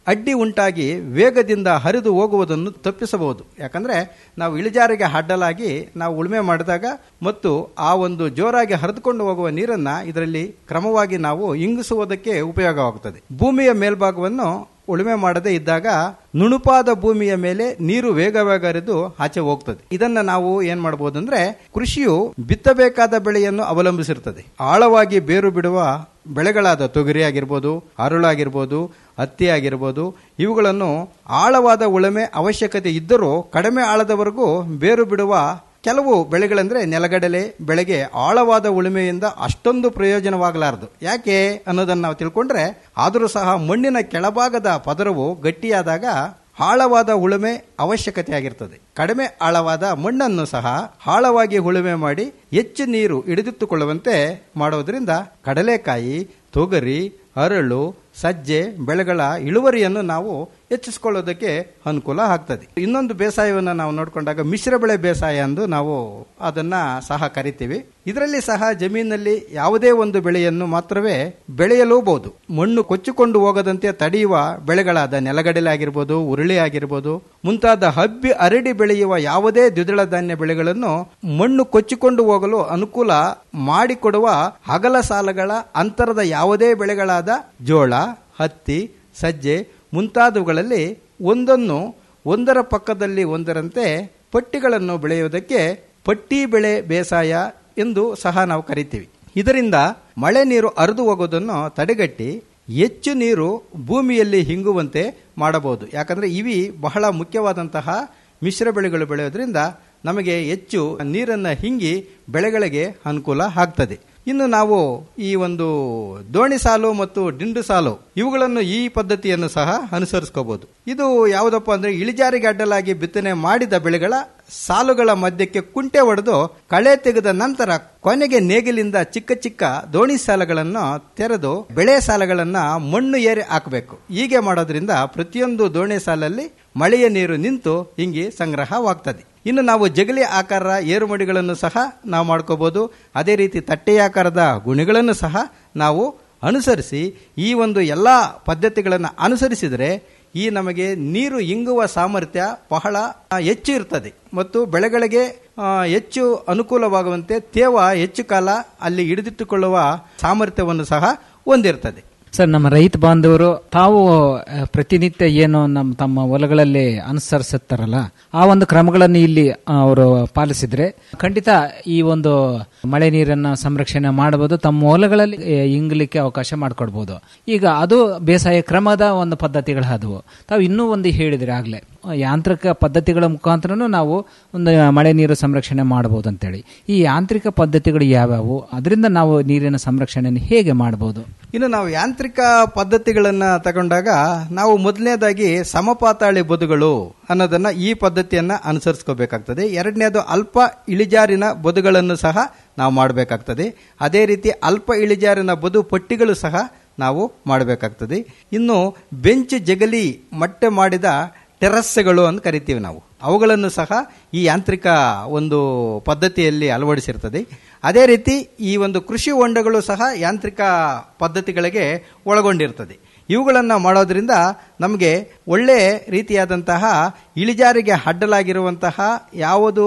ಅಡ್ಡಿ ಉಂಟಾಗಿ ವೇಗದಿಂದ ಹರಿದು ಹೋಗುವುದನ್ನು ತಪ್ಪಿಸಬಹುದು ಯಾಕಂದ್ರೆ ನಾವು ಇಳಿಜಾರಿಗೆ ಅಡ್ಡಲಾಗಿ ನಾವು ಉಳುಮೆ ಮಾಡಿದಾಗ ಮತ್ತು ಆ ಒಂದು ಜೋರಾಗಿ ಹರಿದುಕೊಂಡು ಹೋಗುವ ನೀರನ್ನ ಇದರಲ್ಲಿ ಕ್ರಮವಾಗಿ ನಾವು ಇಂಗಿಸುವುದಕ್ಕೆ ಉಪಯೋಗವಾಗುತ್ತದೆ ಭೂಮಿಯ ಮೇಲ್ಭಾಗವನ್ನು ಉಳುಮೆ ಮಾಡದೇ ಇದ್ದಾಗ ನುಣುಪಾದ ಭೂಮಿಯ ಮೇಲೆ ನೀರು ವೇಗ ವೇಗ ಹರಿದು ಆಚೆ ಹೋಗ್ತದೆ ಇದನ್ನ ನಾವು ಏನ್ ಮಾಡಬಹುದು ಅಂದ್ರೆ ಕೃಷಿಯು ಬಿತ್ತಬೇಕಾದ ಬೆಳೆಯನ್ನು ಅವಲಂಬಿಸಿರುತ್ತದೆ ಆಳವಾಗಿ ಬೇರು ಬಿಡುವ ಬೆಳೆಗಳಾದ ತೊಗರಿ ಆಗಿರ್ಬೋದು ಅರುಳಾಗಿರ್ಬೋದು ಹತ್ತಿ ಆಗಿರ್ಬೋದು ಇವುಗಳನ್ನು ಆಳವಾದ ಉಳುಮೆ ಅವಶ್ಯಕತೆ ಇದ್ದರೂ ಕಡಿಮೆ ಆಳದವರೆಗೂ ಬೇರು ಬಿಡುವ ಕೆಲವು ಬೆಳೆಗಳಂದ್ರೆ ನೆಲಗಡಲೆ ಬೆಳೆಗೆ ಆಳವಾದ ಉಳುಮೆಯಿಂದ ಅಷ್ಟೊಂದು ಪ್ರಯೋಜನವಾಗಲಾರದು ಯಾಕೆ ಅನ್ನೋದನ್ನು ನಾವು ತಿಳ್ಕೊಂಡ್ರೆ ಆದರೂ ಸಹ ಮಣ್ಣಿನ ಕೆಳಭಾಗದ ಪದರವು ಗಟ್ಟಿಯಾದಾಗ ಆಳವಾದ ಉಳುಮೆ ಅವಶ್ಯಕತೆ ಆಗಿರ್ತದೆ ಕಡಿಮೆ ಆಳವಾದ ಮಣ್ಣನ್ನು ಸಹ ಆಳವಾಗಿ ಉಳುಮೆ ಮಾಡಿ ಹೆಚ್ಚು ನೀರು ಹಿಡಿದಿಟ್ಟುಕೊಳ್ಳುವಂತೆ ಮಾಡೋದ್ರಿಂದ ಕಡಲೆಕಾಯಿ ತೊಗರಿ ಅರಳು ಸಜ್ಜೆ ಬೆಳೆಗಳ ಇಳುವರಿಯನ್ನು ನಾವು ಹೆಚ್ಚಿಸಿಕೊಳ್ಳೋದಕ್ಕೆ ಅನುಕೂಲ ಆಗ್ತದೆ ಇನ್ನೊಂದು ಬೇಸಾಯವನ್ನು ನಾವು ನೋಡಿಕೊಂಡಾಗ ಮಿಶ್ರ ಬೆಳೆ ಬೇಸಾಯ ಎಂದು ನಾವು ಅದನ್ನ ಸಹ ಕರಿತೀವಿ ಇದರಲ್ಲಿ ಸಹ ಜಮೀನಲ್ಲಿ ಯಾವುದೇ ಒಂದು ಬೆಳೆಯನ್ನು ಮಾತ್ರವೇ ಬೆಳೆಯಲೂಬಹುದು ಮಣ್ಣು ಕೊಚ್ಚಿಕೊಂಡು ಹೋಗದಂತೆ ತಡೆಯುವ ಬೆಳೆಗಳಾದ ನೆಲಗಡಲೆ ಆಗಿರ್ಬೋದು ಉರುಳಿ ಆಗಿರ್ಬೋದು ಮುಂತಾದ ಹಬ್ಬಿ ಅರಡಿ ಬೆಳೆಯುವ ಯಾವುದೇ ದ್ವಿದಳ ಧಾನ್ಯ ಬೆಳೆಗಳನ್ನು ಮಣ್ಣು ಕೊಚ್ಚಿಕೊಂಡು ಹೋಗಲು ಅನುಕೂಲ ಮಾಡಿಕೊಡುವ ಅಗಲ ಸಾಲಗಳ ಅಂತರದ ಯಾವುದೇ ಬೆಳೆಗಳಾದ ಜೋಳ ಹತ್ತಿ ಸಜ್ಜೆ ಮುಂತಾದವುಗಳಲ್ಲಿ ಒಂದನ್ನು ಒಂದರ ಪಕ್ಕದಲ್ಲಿ ಒಂದರಂತೆ ಪಟ್ಟಿಗಳನ್ನು ಬೆಳೆಯುವುದಕ್ಕೆ ಪಟ್ಟಿ ಬೆಳೆ ಬೇಸಾಯ ಎಂದು ಸಹ ನಾವು ಕರಿತೀವಿ ಇದರಿಂದ ಮಳೆ ನೀರು ಹರಿದು ಹೋಗೋದನ್ನು ತಡೆಗಟ್ಟಿ ಹೆಚ್ಚು ನೀರು ಭೂಮಿಯಲ್ಲಿ ಹಿಂಗುವಂತೆ ಮಾಡಬಹುದು ಯಾಕಂದ್ರೆ ಇವಿ ಬಹಳ ಮುಖ್ಯವಾದಂತಹ ಮಿಶ್ರ ಬೆಳೆಗಳು ಬೆಳೆಯೋದ್ರಿಂದ ನಮಗೆ ಹೆಚ್ಚು ನೀರನ್ನು ಹಿಂಗಿ ಬೆಳೆಗಳಿಗೆ ಅನುಕೂಲ ಆಗ್ತದೆ ಇನ್ನು ನಾವು ಈ ಒಂದು ದೋಣಿ ಸಾಲು ಮತ್ತು ದಿಂಡು ಸಾಲು ಇವುಗಳನ್ನು ಈ ಪದ್ಧತಿಯನ್ನು ಸಹ ಅನುಸರಿಸ್ಕೋಬಹುದು ಇದು ಯಾವುದಪ್ಪ ಅಂದ್ರೆ ಇಳಿಜಾರಿಗೆ ಅಡ್ಡಲಾಗಿ ಬಿತ್ತನೆ ಮಾಡಿದ ಬೆಳೆಗಳ ಸಾಲುಗಳ ಮಧ್ಯಕ್ಕೆ ಕುಂಟೆ ಹೊಡೆದು ಕಳೆ ತೆಗೆದ ನಂತರ ಕೊನೆಗೆ ನೇಗಿಲಿಂದ ಚಿಕ್ಕ ಚಿಕ್ಕ ದೋಣಿ ಸಾಲಗಳನ್ನು ತೆರೆದು ಬೆಳೆ ಸಾಲಗಳನ್ನ ಮಣ್ಣು ಏರಿ ಹಾಕಬೇಕು ಹೀಗೆ ಮಾಡೋದ್ರಿಂದ ಪ್ರತಿಯೊಂದು ದೋಣಿ ಸಾಲಲ್ಲಿ ಮಳೆಯ ನೀರು ನಿಂತು ಹಿಂಗೆ ಸಂಗ್ರಹವಾಗ್ತದೆ ಇನ್ನು ನಾವು ಜಗಲಿ ಆಕಾರದ ಏರುಮಡಿಗಳನ್ನು ಸಹ ನಾವು ಮಾಡ್ಕೋಬಹುದು ಅದೇ ರೀತಿ ತಟ್ಟೆಯಾಕಾರದ ಗುಣಿಗಳನ್ನು ಸಹ ನಾವು ಅನುಸರಿಸಿ ಈ ಒಂದು ಎಲ್ಲ ಪದ್ಧತಿಗಳನ್ನು ಅನುಸರಿಸಿದರೆ ಈ ನಮಗೆ ನೀರು ಇಂಗುವ ಸಾಮರ್ಥ್ಯ ಬಹಳ ಹೆಚ್ಚು ಇರ್ತದೆ ಮತ್ತು ಬೆಳೆಗಳಿಗೆ ಆ, ಹೆಚ್ಚು ಅನುಕೂಲವಾಗುವಂತೆ ತೇವ ಹೆಚ್ಚು ಕಾಲ ಅಲ್ಲಿ ಹಿಡಿದಿಟ್ಟುಕೊಳ್ಳುವ ಸಾಮರ್ಥ್ಯವನ್ನು ಸಹ ಹೊಂದಿರ್ತದೆ ಸರ್ ನಮ್ಮ ರೈತ ಬಾಂಧವರು ತಾವು ಆ, ಪ್ರತಿನಿತ್ಯ ಏನು ನಮ್ಮ ತಮ್ಮ ಹೊಲಗಳಲ್ಲಿ ಅನುಸರಿಸುತ್ತಾರಲ್ಲ ಆ ಒಂದು ಕ್ರಮಗಳನ್ನು ಇಲ್ಲಿ ಆ, ಅವರು ಪಾಲಿಸಿದ್ರೆ ಖಂಡಿತ ಈ ಒಂದು ಮಳೆ ನೀರನ್ನ ಸಂರಕ್ಷಣೆ ಮಾಡಬಹುದು ತಮ್ಮ ಹೊಲಗಳಲ್ಲಿ ಆ, ಇಂಗ್ಲಿಕ್ಕೆ ಅವಕಾಶ ಮಾಡಿಕೊಡ್ಬೋದು ಈಗ ಅದು ಬೇಸಾಯ ಕ್ರಮದ ಒಂದು ಪದ್ಧತಿಗಳಾದವು ತಾವು ಇನ್ನೂ ಒಂದು ಹೇಳಿದ್ರೆ ಆಗ್ಲೇ ಆ, ಯಾಂತ್ರಿಕ ಪದ್ಧತಿಗಳ ಮುಖಾಂತರನೂ ನಾವು ಒಂದು ಮಳೆ ನೀರು ಸಂರಕ್ಷಣೆ ಮಾಡಬಹುದು ಅಂತೇಳಿ ಈ ಯಾಂತ್ರಿಕ ಪದ್ಧತಿಗಳು ಯಾವ್ಯಾವು ಅದರಿಂದ ನಾವು ನೀರಿನ ಸಂರಕ್ಷಣೆಯನ್ನು ಹೇಗೆ ಮಾಡಬಹುದು ಇನ್ನು ನಾವು ಯಾಂತ್ರಿಕ ಪದ್ಧತಿಗಳನ್ನ ತಗೊಂಡಾಗ ನಾವು ಮೊದಲನೇದಾಗಿ ಸಮಪಾತಾಳಿ ಬದುಗಳು ಅನ್ನೋದನ್ನ ಈ ಪದ್ಧತಿಯನ್ನ ಅನುಸರಿಸ್ಕೋಬೇಕಾಗ್ತದೆ ಎರಡನೇದು ಅಲ್ಪ ಇಳಿಜಾರಿನ ಬದುಗಳನ್ನು ಸಹ ನಾವು ಮಾಡಬೇಕಾಗ್ತದೆ ಅದೇ ರೀತಿ ಅಲ್ಪ ಇಳಿಜಾರಿನ ಬದು ಪಟ್ಟಿಗಳು ಸಹ ನಾವು ಮಾಡಬೇಕಾಗ್ತದೆ ಇನ್ನು ಬೆಂಚ್ ಜಗಲಿ ಮಟ್ಟೆ ಮಾಡಿದ ಟೆರಸ್ಗಳು ಅಂತ ಕರಿತೀವಿ ನಾವು ಅವುಗಳನ್ನು ಸಹ ಈ ಯಾಂತ್ರಿಕ ಒಂದು ಪದ್ಧತಿಯಲ್ಲಿ ಅಳವಡಿಸಿರ್ತದೆ ಅದೇ ರೀತಿ ಈ ಒಂದು ಕೃಷಿ ಹೊಂಡಗಳು ಸಹ ಯಾಂತ್ರಿಕ ಪದ್ಧತಿಗಳಿಗೆ ಒಳಗೊಂಡಿರ್ತದೆ ಇವುಗಳನ್ನು ಮಾಡೋದ್ರಿಂದ ನಮಗೆ ಒಳ್ಳೆ ರೀತಿಯಾದಂತಹ ಇಳಿಜಾರಿಗೆ ಅಡ್ಡಲಾಗಿರುವಂತಹ ಯಾವುದು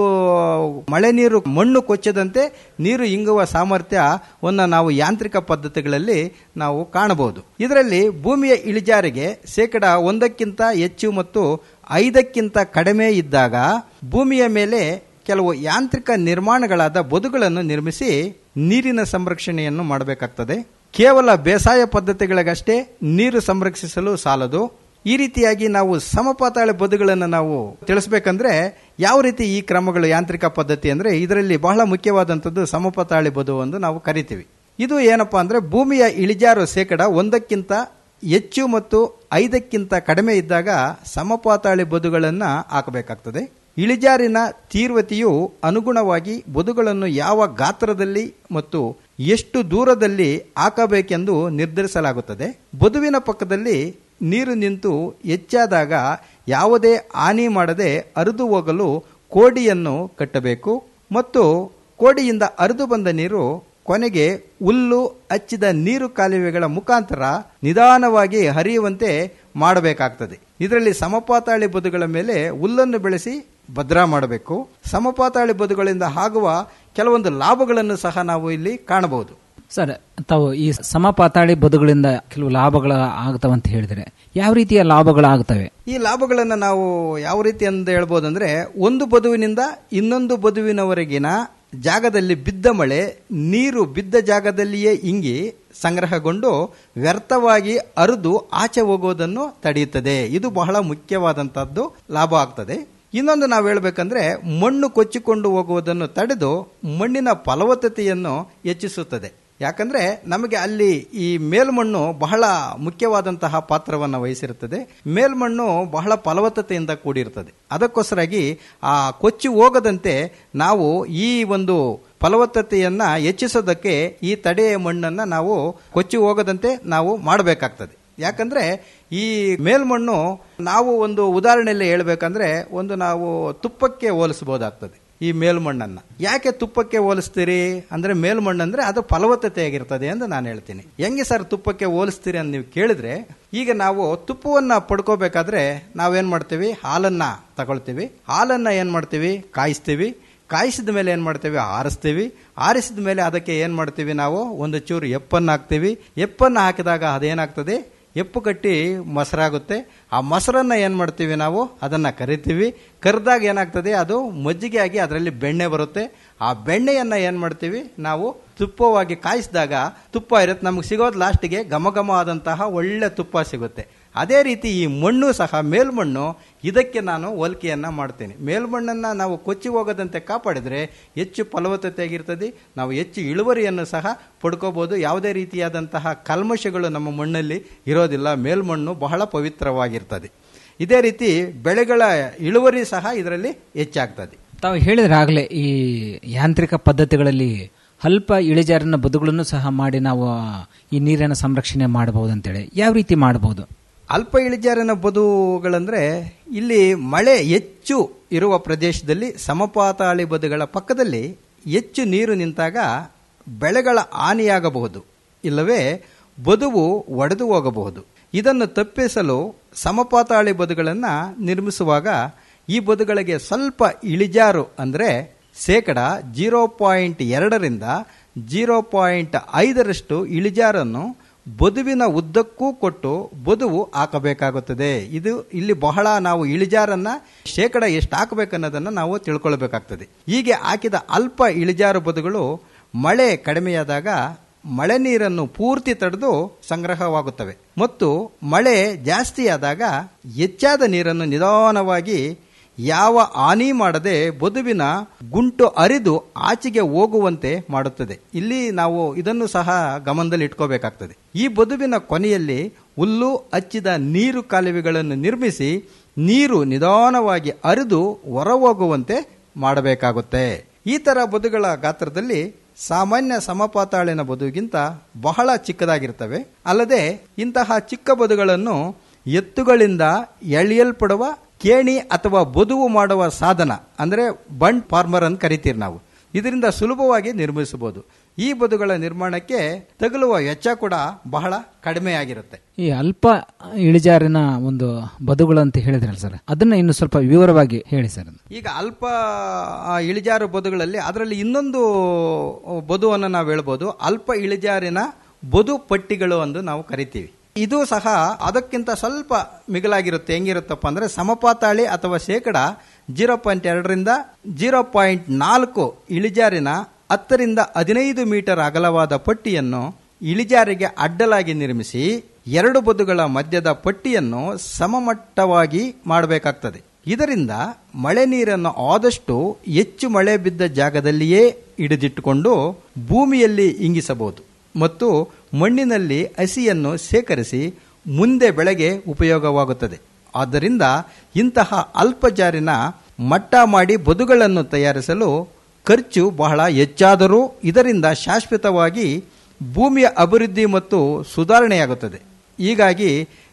ಮಳೆ ನೀರು ಮಣ್ಣು ಕೊಚ್ಚದಂತೆ ನೀರು ಇಂಗುವ ಸಾಮರ್ಥ್ಯವನ್ನು ನಾವು ಯಾಂತ್ರಿಕ ಪದ್ಧತಿಗಳಲ್ಲಿ ನಾವು ಕಾಣಬಹುದು ಇದರಲ್ಲಿ ಭೂಮಿಯ ಇಳಿಜಾರಿಗೆ ಶೇಕಡ ಒಂದಕ್ಕಿಂತ ಹೆಚ್ಚು ಮತ್ತು ಐದಕ್ಕಿಂತ ಕಡಿಮೆ ಇದ್ದಾಗ ಭೂಮಿಯ ಮೇಲೆ ಕೆಲವು ಯಾಂತ್ರಿಕ ನಿರ್ಮಾಣಗಳಾದ ಬದುಗಳನ್ನು ನಿರ್ಮಿಸಿ ನೀರಿನ ಸಂರಕ್ಷಣೆಯನ್ನು ಮಾಡಬೇಕಾಗ್ತದೆ ಕೇವಲ ಬೇಸಾಯ ಪದ್ಧತಿಗಳಿಗಷ್ಟೇ ನೀರು ಸಂರಕ್ಷಿಸಲು ಸಾಲದು ಈ ರೀತಿಯಾಗಿ ನಾವು ಸಮಪಾತಾಳ ಬದುಗಳನ್ನು ನಾವು ತಿಳಿಸ್ಬೇಕಂದ್ರೆ ಯಾವ ರೀತಿ ಈ ಕ್ರಮಗಳು ಯಾಂತ್ರಿಕ ಪದ್ಧತಿ ಅಂದ್ರೆ ಇದರಲ್ಲಿ ಬಹಳ ಮುಖ್ಯವಾದಂಥದ್ದು ಸಮಪಾತಾಳಿ ಬದು ಎಂದು ನಾವು ಕರಿತೀವಿ ಇದು ಏನಪ್ಪಾ ಅಂದ್ರೆ ಭೂಮಿಯ ಇಳಿಜಾರು ಶೇಕಡ ಒಂದಕ್ಕಿಂತ ಹೆಚ್ಚು ಮತ್ತು ಐದಕ್ಕಿಂತ ಕಡಿಮೆ ಇದ್ದಾಗ ಸಮಪಾತಾಳಿ ಬದುಗಳನ್ನು ಹಾಕಬೇಕಾಗ್ತದೆ ಇಳಿಜಾರಿನ ತೀವ್ರತೆಯು ಅನುಗುಣವಾಗಿ ಬದುಗಳನ್ನು ಯಾವ ಗಾತ್ರದಲ್ಲಿ ಮತ್ತು ಎಷ್ಟು ದೂರದಲ್ಲಿ ಹಾಕಬೇಕೆಂದು ನಿರ್ಧರಿಸಲಾಗುತ್ತದೆ ಬದುವಿನ ಪಕ್ಕದಲ್ಲಿ ನೀರು ನಿಂತು ಹೆಚ್ಚಾದಾಗ ಯಾವುದೇ ಹಾನಿ ಮಾಡದೆ ಹರಿದು ಹೋಗಲು ಕೋಡಿಯನ್ನು ಕಟ್ಟಬೇಕು ಮತ್ತು ಕೋಡಿಯಿಂದ ಹರಿದು ಬಂದ ನೀರು ಕೊನೆಗೆ ಹುಲ್ಲು ಹಚ್ಚಿದ ನೀರು ಕಾಲುವೆಗಳ ಮುಖಾಂತರ ನಿಧಾನವಾಗಿ ಹರಿಯುವಂತೆ ಮಾಡಬೇಕಾಗ್ತದೆ ಇದರಲ್ಲಿ ಸಮಪಾತಾಳಿ ಬದುಗಳ ಮೇಲೆ ಹುಲ್ಲನ್ನು ಬೆಳೆಸಿ ಭದ್ರಾ ಮಾಡಬೇಕು ಸಮಪಾತಾಳಿ ಬದುಗಳಿಂದ ಆಗುವ ಕೆಲವೊಂದು ಲಾಭಗಳನ್ನು ಸಹ ನಾವು ಇಲ್ಲಿ ಕಾಣಬಹುದು ಸರ್ ತಾವು ಈ ಸಮಪಾತಾಳಿ ಬದುಗಳಿಂದ ಕೆಲವು ಲಾಭಗಳು ಆಗ್ತಾವಂತ ಹೇಳಿದ್ರೆ ಯಾವ ರೀತಿಯ ಲಾಭಗಳಾಗ್ತವೆ ಈ ಲಾಭಗಳನ್ನು ನಾವು ಯಾವ ರೀತಿ ಅಂತ ಹೇಳ್ಬೋದಂದ್ರೆ ಒಂದು ಬದುವಿನಿಂದ ಇನ್ನೊಂದು ಬದುವಿನವರೆಗಿನ ಜಾಗದಲ್ಲಿ ಬಿದ್ದ ಮಳೆ ನೀರು ಬಿದ್ದ ಜಾಗದಲ್ಲಿಯೇ ಇಂಗಿ ಸಂಗ್ರಹಗೊಂಡು ವ್ಯರ್ಥವಾಗಿ ಅರಿದು ಆಚೆ ಹೋಗೋದನ್ನು ತಡೆಯುತ್ತದೆ ಇದು ಬಹಳ ಮುಖ್ಯವಾದಂತಹದ್ದು ಲಾಭ ಆಗ್ತದೆ ಇನ್ನೊಂದು ನಾವು ಹೇಳ್ಬೇಕಂದ್ರೆ ಮಣ್ಣು ಕೊಚ್ಚಿಕೊಂಡು ಹೋಗುವುದನ್ನು ತಡೆದು ಮಣ್ಣಿನ ಫಲವತ್ತತೆಯನ್ನು ಹೆಚ್ಚಿಸುತ್ತದೆ ಯಾಕಂದ್ರೆ ನಮಗೆ ಅಲ್ಲಿ ಈ ಮೇಲ್ಮಣ್ಣು ಬಹಳ ಮುಖ್ಯವಾದಂತಹ ಪಾತ್ರವನ್ನು ವಹಿಸಿರುತ್ತದೆ ಮೇಲ್ಮಣ್ಣು ಬಹಳ ಫಲವತ್ತತೆಯಿಂದ ಕೂಡಿರ್ತದೆ ಅದಕ್ಕೋಸ್ಕರಾಗಿ ಆ ಕೊಚ್ಚಿ ಹೋಗದಂತೆ ನಾವು ಈ ಒಂದು ಫಲವತ್ತತೆಯನ್ನ ಹೆಚ್ಚಿಸೋದಕ್ಕೆ ಈ ತಡೆಯ ಮಣ್ಣನ್ನು ನಾವು ಕೊಚ್ಚಿ ಹೋಗದಂತೆ ನಾವು ಮಾಡಬೇಕಾಗ್ತದೆ ಯಾಕಂದ್ರೆ ಈ ಮೇಲ್ಮಣ್ಣು ನಾವು ಒಂದು ಉದಾಹರಣೆಯಲ್ಲಿ ಹೇಳ್ಬೇಕಂದ್ರೆ ಒಂದು ನಾವು ತುಪ್ಪಕ್ಕೆ ಹೋಲಿಸಬಹುದಾಗ್ತದೆ ಈ ಮೇಲ್ಮಣ್ಣನ್ನ ಯಾಕೆ ತುಪ್ಪಕ್ಕೆ ಹೋಲಿಸ್ತೀರಿ ಅಂದ್ರೆ ಮೇಲ್ಮಣ್ಣಂದ್ರೆ ಅದು ಫಲವತ್ತತೆಯಾಗಿರ್ತದೆ ಅಂತ ನಾನು ಹೇಳ್ತೀನಿ ಹೆಂಗೆ ಸರ್ ತುಪ್ಪಕ್ಕೆ ಹೋಲಿಸ್ತೀರಿ ಅಂತ ನೀವು ಕೇಳಿದ್ರೆ ಈಗ ನಾವು ತುಪ್ಪವನ್ನ ಪಡ್ಕೋಬೇಕಾದ್ರೆ ನಾವೇನ್ ಮಾಡ್ತೀವಿ ಹಾಲನ್ನ ತಗೊಳ್ತೀವಿ ಹಾಲನ್ನ ಏನ್ ಮಾಡ್ತೀವಿ ಕಾಯಿಸ್ತೀವಿ ಕಾಯಿಸಿದ ಮೇಲೆ ಏನು ಮಾಡ್ತೀವಿ ಆರಿಸ್ತೀವಿ ಆರಿಸಿದ ಮೇಲೆ ಅದಕ್ಕೆ ಏನು ಮಾಡ್ತೀವಿ ನಾವು ಒಂದು ಚೂರು ಎಪ್ಪನ್ನು ಹಾಕ್ತೀವಿ ಎಪ್ಪನ್ನು ಹಾಕಿದಾಗ ಅದೇನಾಗ್ತದೆ ಎಪ್ಪು ಕಟ್ಟಿ ಮೊಸರಾಗುತ್ತೆ ಆ ಮೊಸರನ್ನ ಏನು ಮಾಡ್ತೀವಿ ನಾವು ಅದನ್ನು ಕರಿತೀವಿ ಕರೆದಾಗ ಏನಾಗ್ತದೆ ಅದು ಮಜ್ಜಿಗೆ ಆಗಿ ಅದರಲ್ಲಿ ಬೆಣ್ಣೆ ಬರುತ್ತೆ ಆ ಬೆಣ್ಣೆಯನ್ನು ಏನು ಮಾಡ್ತೀವಿ ನಾವು ತುಪ್ಪವಾಗಿ ಕಾಯಿಸಿದಾಗ ತುಪ್ಪ ಇರುತ್ತೆ ನಮಗೆ ಸಿಗೋದು ಲಾಸ್ಟಿಗೆ ಘಮ ಘಮ ಆದಂತಹ ಒಳ್ಳೆ ತುಪ್ಪ ಸಿಗುತ್ತೆ ಅದೇ ರೀತಿ ಈ ಮಣ್ಣು ಸಹ ಮೇಲ್ಮಣ್ಣು ಇದಕ್ಕೆ ನಾನು ಹೋಲಿಕೆಯನ್ನ ಮಾಡ್ತೇನೆ ಮೇಲ್ಮಣ್ಣನ್ನು ನಾವು ಕೊಚ್ಚಿ ಹೋಗದಂತೆ ಕಾಪಾಡಿದರೆ ಹೆಚ್ಚು ಫಲವತ್ತತೆಯಾಗಿರ್ತದೆ ನಾವು ಹೆಚ್ಚು ಇಳುವರಿಯನ್ನು ಸಹ ಪಡ್ಕೋಬಹುದು ಯಾವುದೇ ರೀತಿಯಾದಂತಹ ಕಲ್ಮಶಗಳು ನಮ್ಮ ಮಣ್ಣಲ್ಲಿ ಇರೋದಿಲ್ಲ ಮೇಲ್ಮಣ್ಣು ಬಹಳ ಪವಿತ್ರವಾಗಿರ್ತದೆ ಇದೇ ರೀತಿ ಬೆಳೆಗಳ ಇಳುವರಿ ಸಹ ಇದರಲ್ಲಿ ಹೆಚ್ಚಾಗ್ತದೆ ತಾವು ಹೇಳಿದ್ರಾಗಲೇ ಈ ಯಾಂತ್ರಿಕ ಪದ್ಧತಿಗಳಲ್ಲಿ ಅಲ್ಪ ಇಳಿಜಾರಿನ ಬದುಗಳನ್ನು ಸಹ ಮಾಡಿ ನಾವು ಈ ನೀರಿನ ಸಂರಕ್ಷಣೆ ಮಾಡಬಹುದು ಅಂತೇಳಿ ಯಾವ ರೀತಿ ಮಾಡಬಹುದು ಅಲ್ಪ ಇಳಿಜಾರಿನ ಬದುಗಳಂದ್ರೆ ಇಲ್ಲಿ ಮಳೆ ಹೆಚ್ಚು ಇರುವ ಪ್ರದೇಶದಲ್ಲಿ ಸಮಪಾತಾಳಿ ಬದುಗಳ ಪಕ್ಕದಲ್ಲಿ ಹೆಚ್ಚು ನೀರು ನಿಂತಾಗ ಬೆಳೆಗಳ ಹಾನಿಯಾಗಬಹುದು ಇಲ್ಲವೇ ಬದುವು ಒಡೆದು ಹೋಗಬಹುದು ಇದನ್ನು ತಪ್ಪಿಸಲು ಸಮಪಾತಾಳಿ ಬದುಗಳನ್ನು ನಿರ್ಮಿಸುವಾಗ ಈ ಬದುಗಳಿಗೆ ಸ್ವಲ್ಪ ಇಳಿಜಾರು ಅಂದರೆ ಶೇಕಡ ಜೀರೋ ಪಾಯಿಂಟ್ ಎರಡರಿಂದ ಜೀರೋ ಪಾಯಿಂಟ್ ಐದರಷ್ಟು ಇಳಿಜಾರನ್ನು ಬದುವಿನ ಉದ್ದಕ್ಕೂ ಕೊಟ್ಟು ಬದುವು ಹಾಕಬೇಕಾಗುತ್ತದೆ ಇದು ಇಲ್ಲಿ ಬಹಳ ನಾವು ಇಳಿಜಾರನ್ನ ಶೇಕಡ ಎಷ್ಟು ಹಾಕಬೇಕನ್ನೋದನ್ನು ನಾವು ತಿಳ್ಕೊಳ್ಬೇಕಾಗ್ತದೆ ಹೀಗೆ ಹಾಕಿದ ಅಲ್ಪ ಇಳಿಜಾರು ಬದುಗಳು ಮಳೆ ಕಡಿಮೆಯಾದಾಗ ಮಳೆ ನೀರನ್ನು ಪೂರ್ತಿ ತಡೆದು ಸಂಗ್ರಹವಾಗುತ್ತವೆ ಮತ್ತು ಮಳೆ ಜಾಸ್ತಿಯಾದಾಗ ಹೆಚ್ಚಾದ ನೀರನ್ನು ನಿಧಾನವಾಗಿ ಯಾವ ಹಾನಿ ಮಾಡದೆ ಬದುವಿನ ಗುಂಟು ಅರಿದು ಆಚೆಗೆ ಹೋಗುವಂತೆ ಮಾಡುತ್ತದೆ ಇಲ್ಲಿ ನಾವು ಇದನ್ನು ಸಹ ಗಮನದಲ್ಲಿ ಇಟ್ಕೋಬೇಕಾಗ್ತದೆ ಈ ಬದುವಿನ ಕೊನೆಯಲ್ಲಿ ಹುಲ್ಲು ಹಚ್ಚಿದ ನೀರು ಕಾಲುವೆಗಳನ್ನು ನಿರ್ಮಿಸಿ ನೀರು ನಿಧಾನವಾಗಿ ಅರಿದು ಹೊರಹೋಗುವಂತೆ ಮಾಡಬೇಕಾಗುತ್ತೆ ಈ ತರ ಬದುಗಳ ಗಾತ್ರದಲ್ಲಿ ಸಾಮಾನ್ಯ ಸಮಪಾತಾಳಿನ ಬದುಗಿಂತ ಬಹಳ ಚಿಕ್ಕದಾಗಿರ್ತವೆ ಅಲ್ಲದೆ ಇಂತಹ ಚಿಕ್ಕ ಬದುಗಳನ್ನು ಎತ್ತುಗಳಿಂದ ಎಳೆಯಲ್ಪಡುವ ಕೇಣಿ ಅಥವಾ ಬದುವು ಮಾಡುವ ಸಾಧನ ಅಂದರೆ ಬಂಡ್ ಫಾರ್ಮರ್ ಅಂತ ಕರಿತೀರಿ ನಾವು ಇದರಿಂದ ಸುಲಭವಾಗಿ ನಿರ್ಮಿಸಬಹುದು ಈ ಬದುಗಳ ನಿರ್ಮಾಣಕ್ಕೆ ತಗುಲುವ ವೆಚ್ಚ ಕೂಡ ಬಹಳ ಕಡಿಮೆಯಾಗಿರುತ್ತೆ ಈ ಅಲ್ಪ ಇಳಿಜಾರಿನ ಒಂದು ಬದುಗಳು ಅಂತ ಹೇಳಿದ್ರಲ್ಲ ಸರ್ ಅದನ್ನ ಇನ್ನು ಸ್ವಲ್ಪ ವಿವರವಾಗಿ ಹೇಳಿ ಸರ್ ಈಗ ಅಲ್ಪ ಆ, ಇಳಿಜಾರು ಬದುಗಳಲ್ಲಿ ಅದರಲ್ಲಿ ಇನ್ನೊಂದು ಬದುವನ್ನು ನಾವು ಹೇಳ್ಬೋದು ಅಲ್ಪ ಇಳಿಜಾರಿನ ಬದು ಪಟ್ಟಿಗಳು ಎಂದು ನಾವು ಕರಿತೀವಿ ಇದು ಸಹ ಅದಕ್ಕಿಂತ ಸ್ವಲ್ಪ ಮಿಗಿಲಾಗಿರುತ್ತೆ ಹೆಂಗಿರುತ್ತಪ್ಪ ಅಂದ್ರೆ ಸಮಪಾತಾಳಿ ಅಥವಾ ಶೇಕಡ ಜೀರೋ ಪಾಯಿಂಟ್ ಎರಡರಿಂದ ಜೀರೋ ಪಾಯಿಂಟ್ ನಾಲ್ಕು ಇಳಿಜಾರಿನ ಹತ್ತರಿಂದ ಹದಿನೈದು ಮೀಟರ್ ಅಗಲವಾದ ಪಟ್ಟಿಯನ್ನು ಇಳಿಜಾರಿಗೆ ಅಡ್ಡಲಾಗಿ ನಿರ್ಮಿಸಿ ಎರಡು ಬದುಗಳ ಮಧ್ಯದ ಪಟ್ಟಿಯನ್ನು ಸಮಮಟ್ಟವಾಗಿ ಮಾಡಬೇಕಾಗ್ತದೆ ಇದರಿಂದ ಮಳೆ ನೀರನ್ನು ಆದಷ್ಟು ಹೆಚ್ಚು ಮಳೆ ಬಿದ್ದ ಜಾಗದಲ್ಲಿಯೇ ಹಿಡಿದಿಟ್ಟುಕೊಂಡು ಭೂಮಿಯಲ್ಲಿ ಇಂಗಿಸಬಹುದು ಮತ್ತು ಮಣ್ಣಿನಲ್ಲಿ ಹಸಿಯನ್ನು ಸೇಕರಿಸಿ ಮುಂದೆ ಬೆಳೆಗೆ ಉಪಯೋಗವಾಗುತ್ತದೆ ಆದ್ದರಿಂದ ಇಂತಹ ಅಲ್ಪ ಜಾರಿನ ಮಟ್ಟ ಮಾಡಿ ಬದುಗಳನ್ನು ತಯಾರಿಸಲು ಖರ್ಚು ಬಹಳ ಹೆಚ್ಚಾದರೂ ಇದರಿಂದ ಶಾಶ್ವತವಾಗಿ ಭೂಮಿಯ ಅಭಿವೃದ್ಧಿ ಮತ್ತು ಸುಧಾರಣೆಯಾಗುತ್ತದೆ ಹೀಗಾಗಿ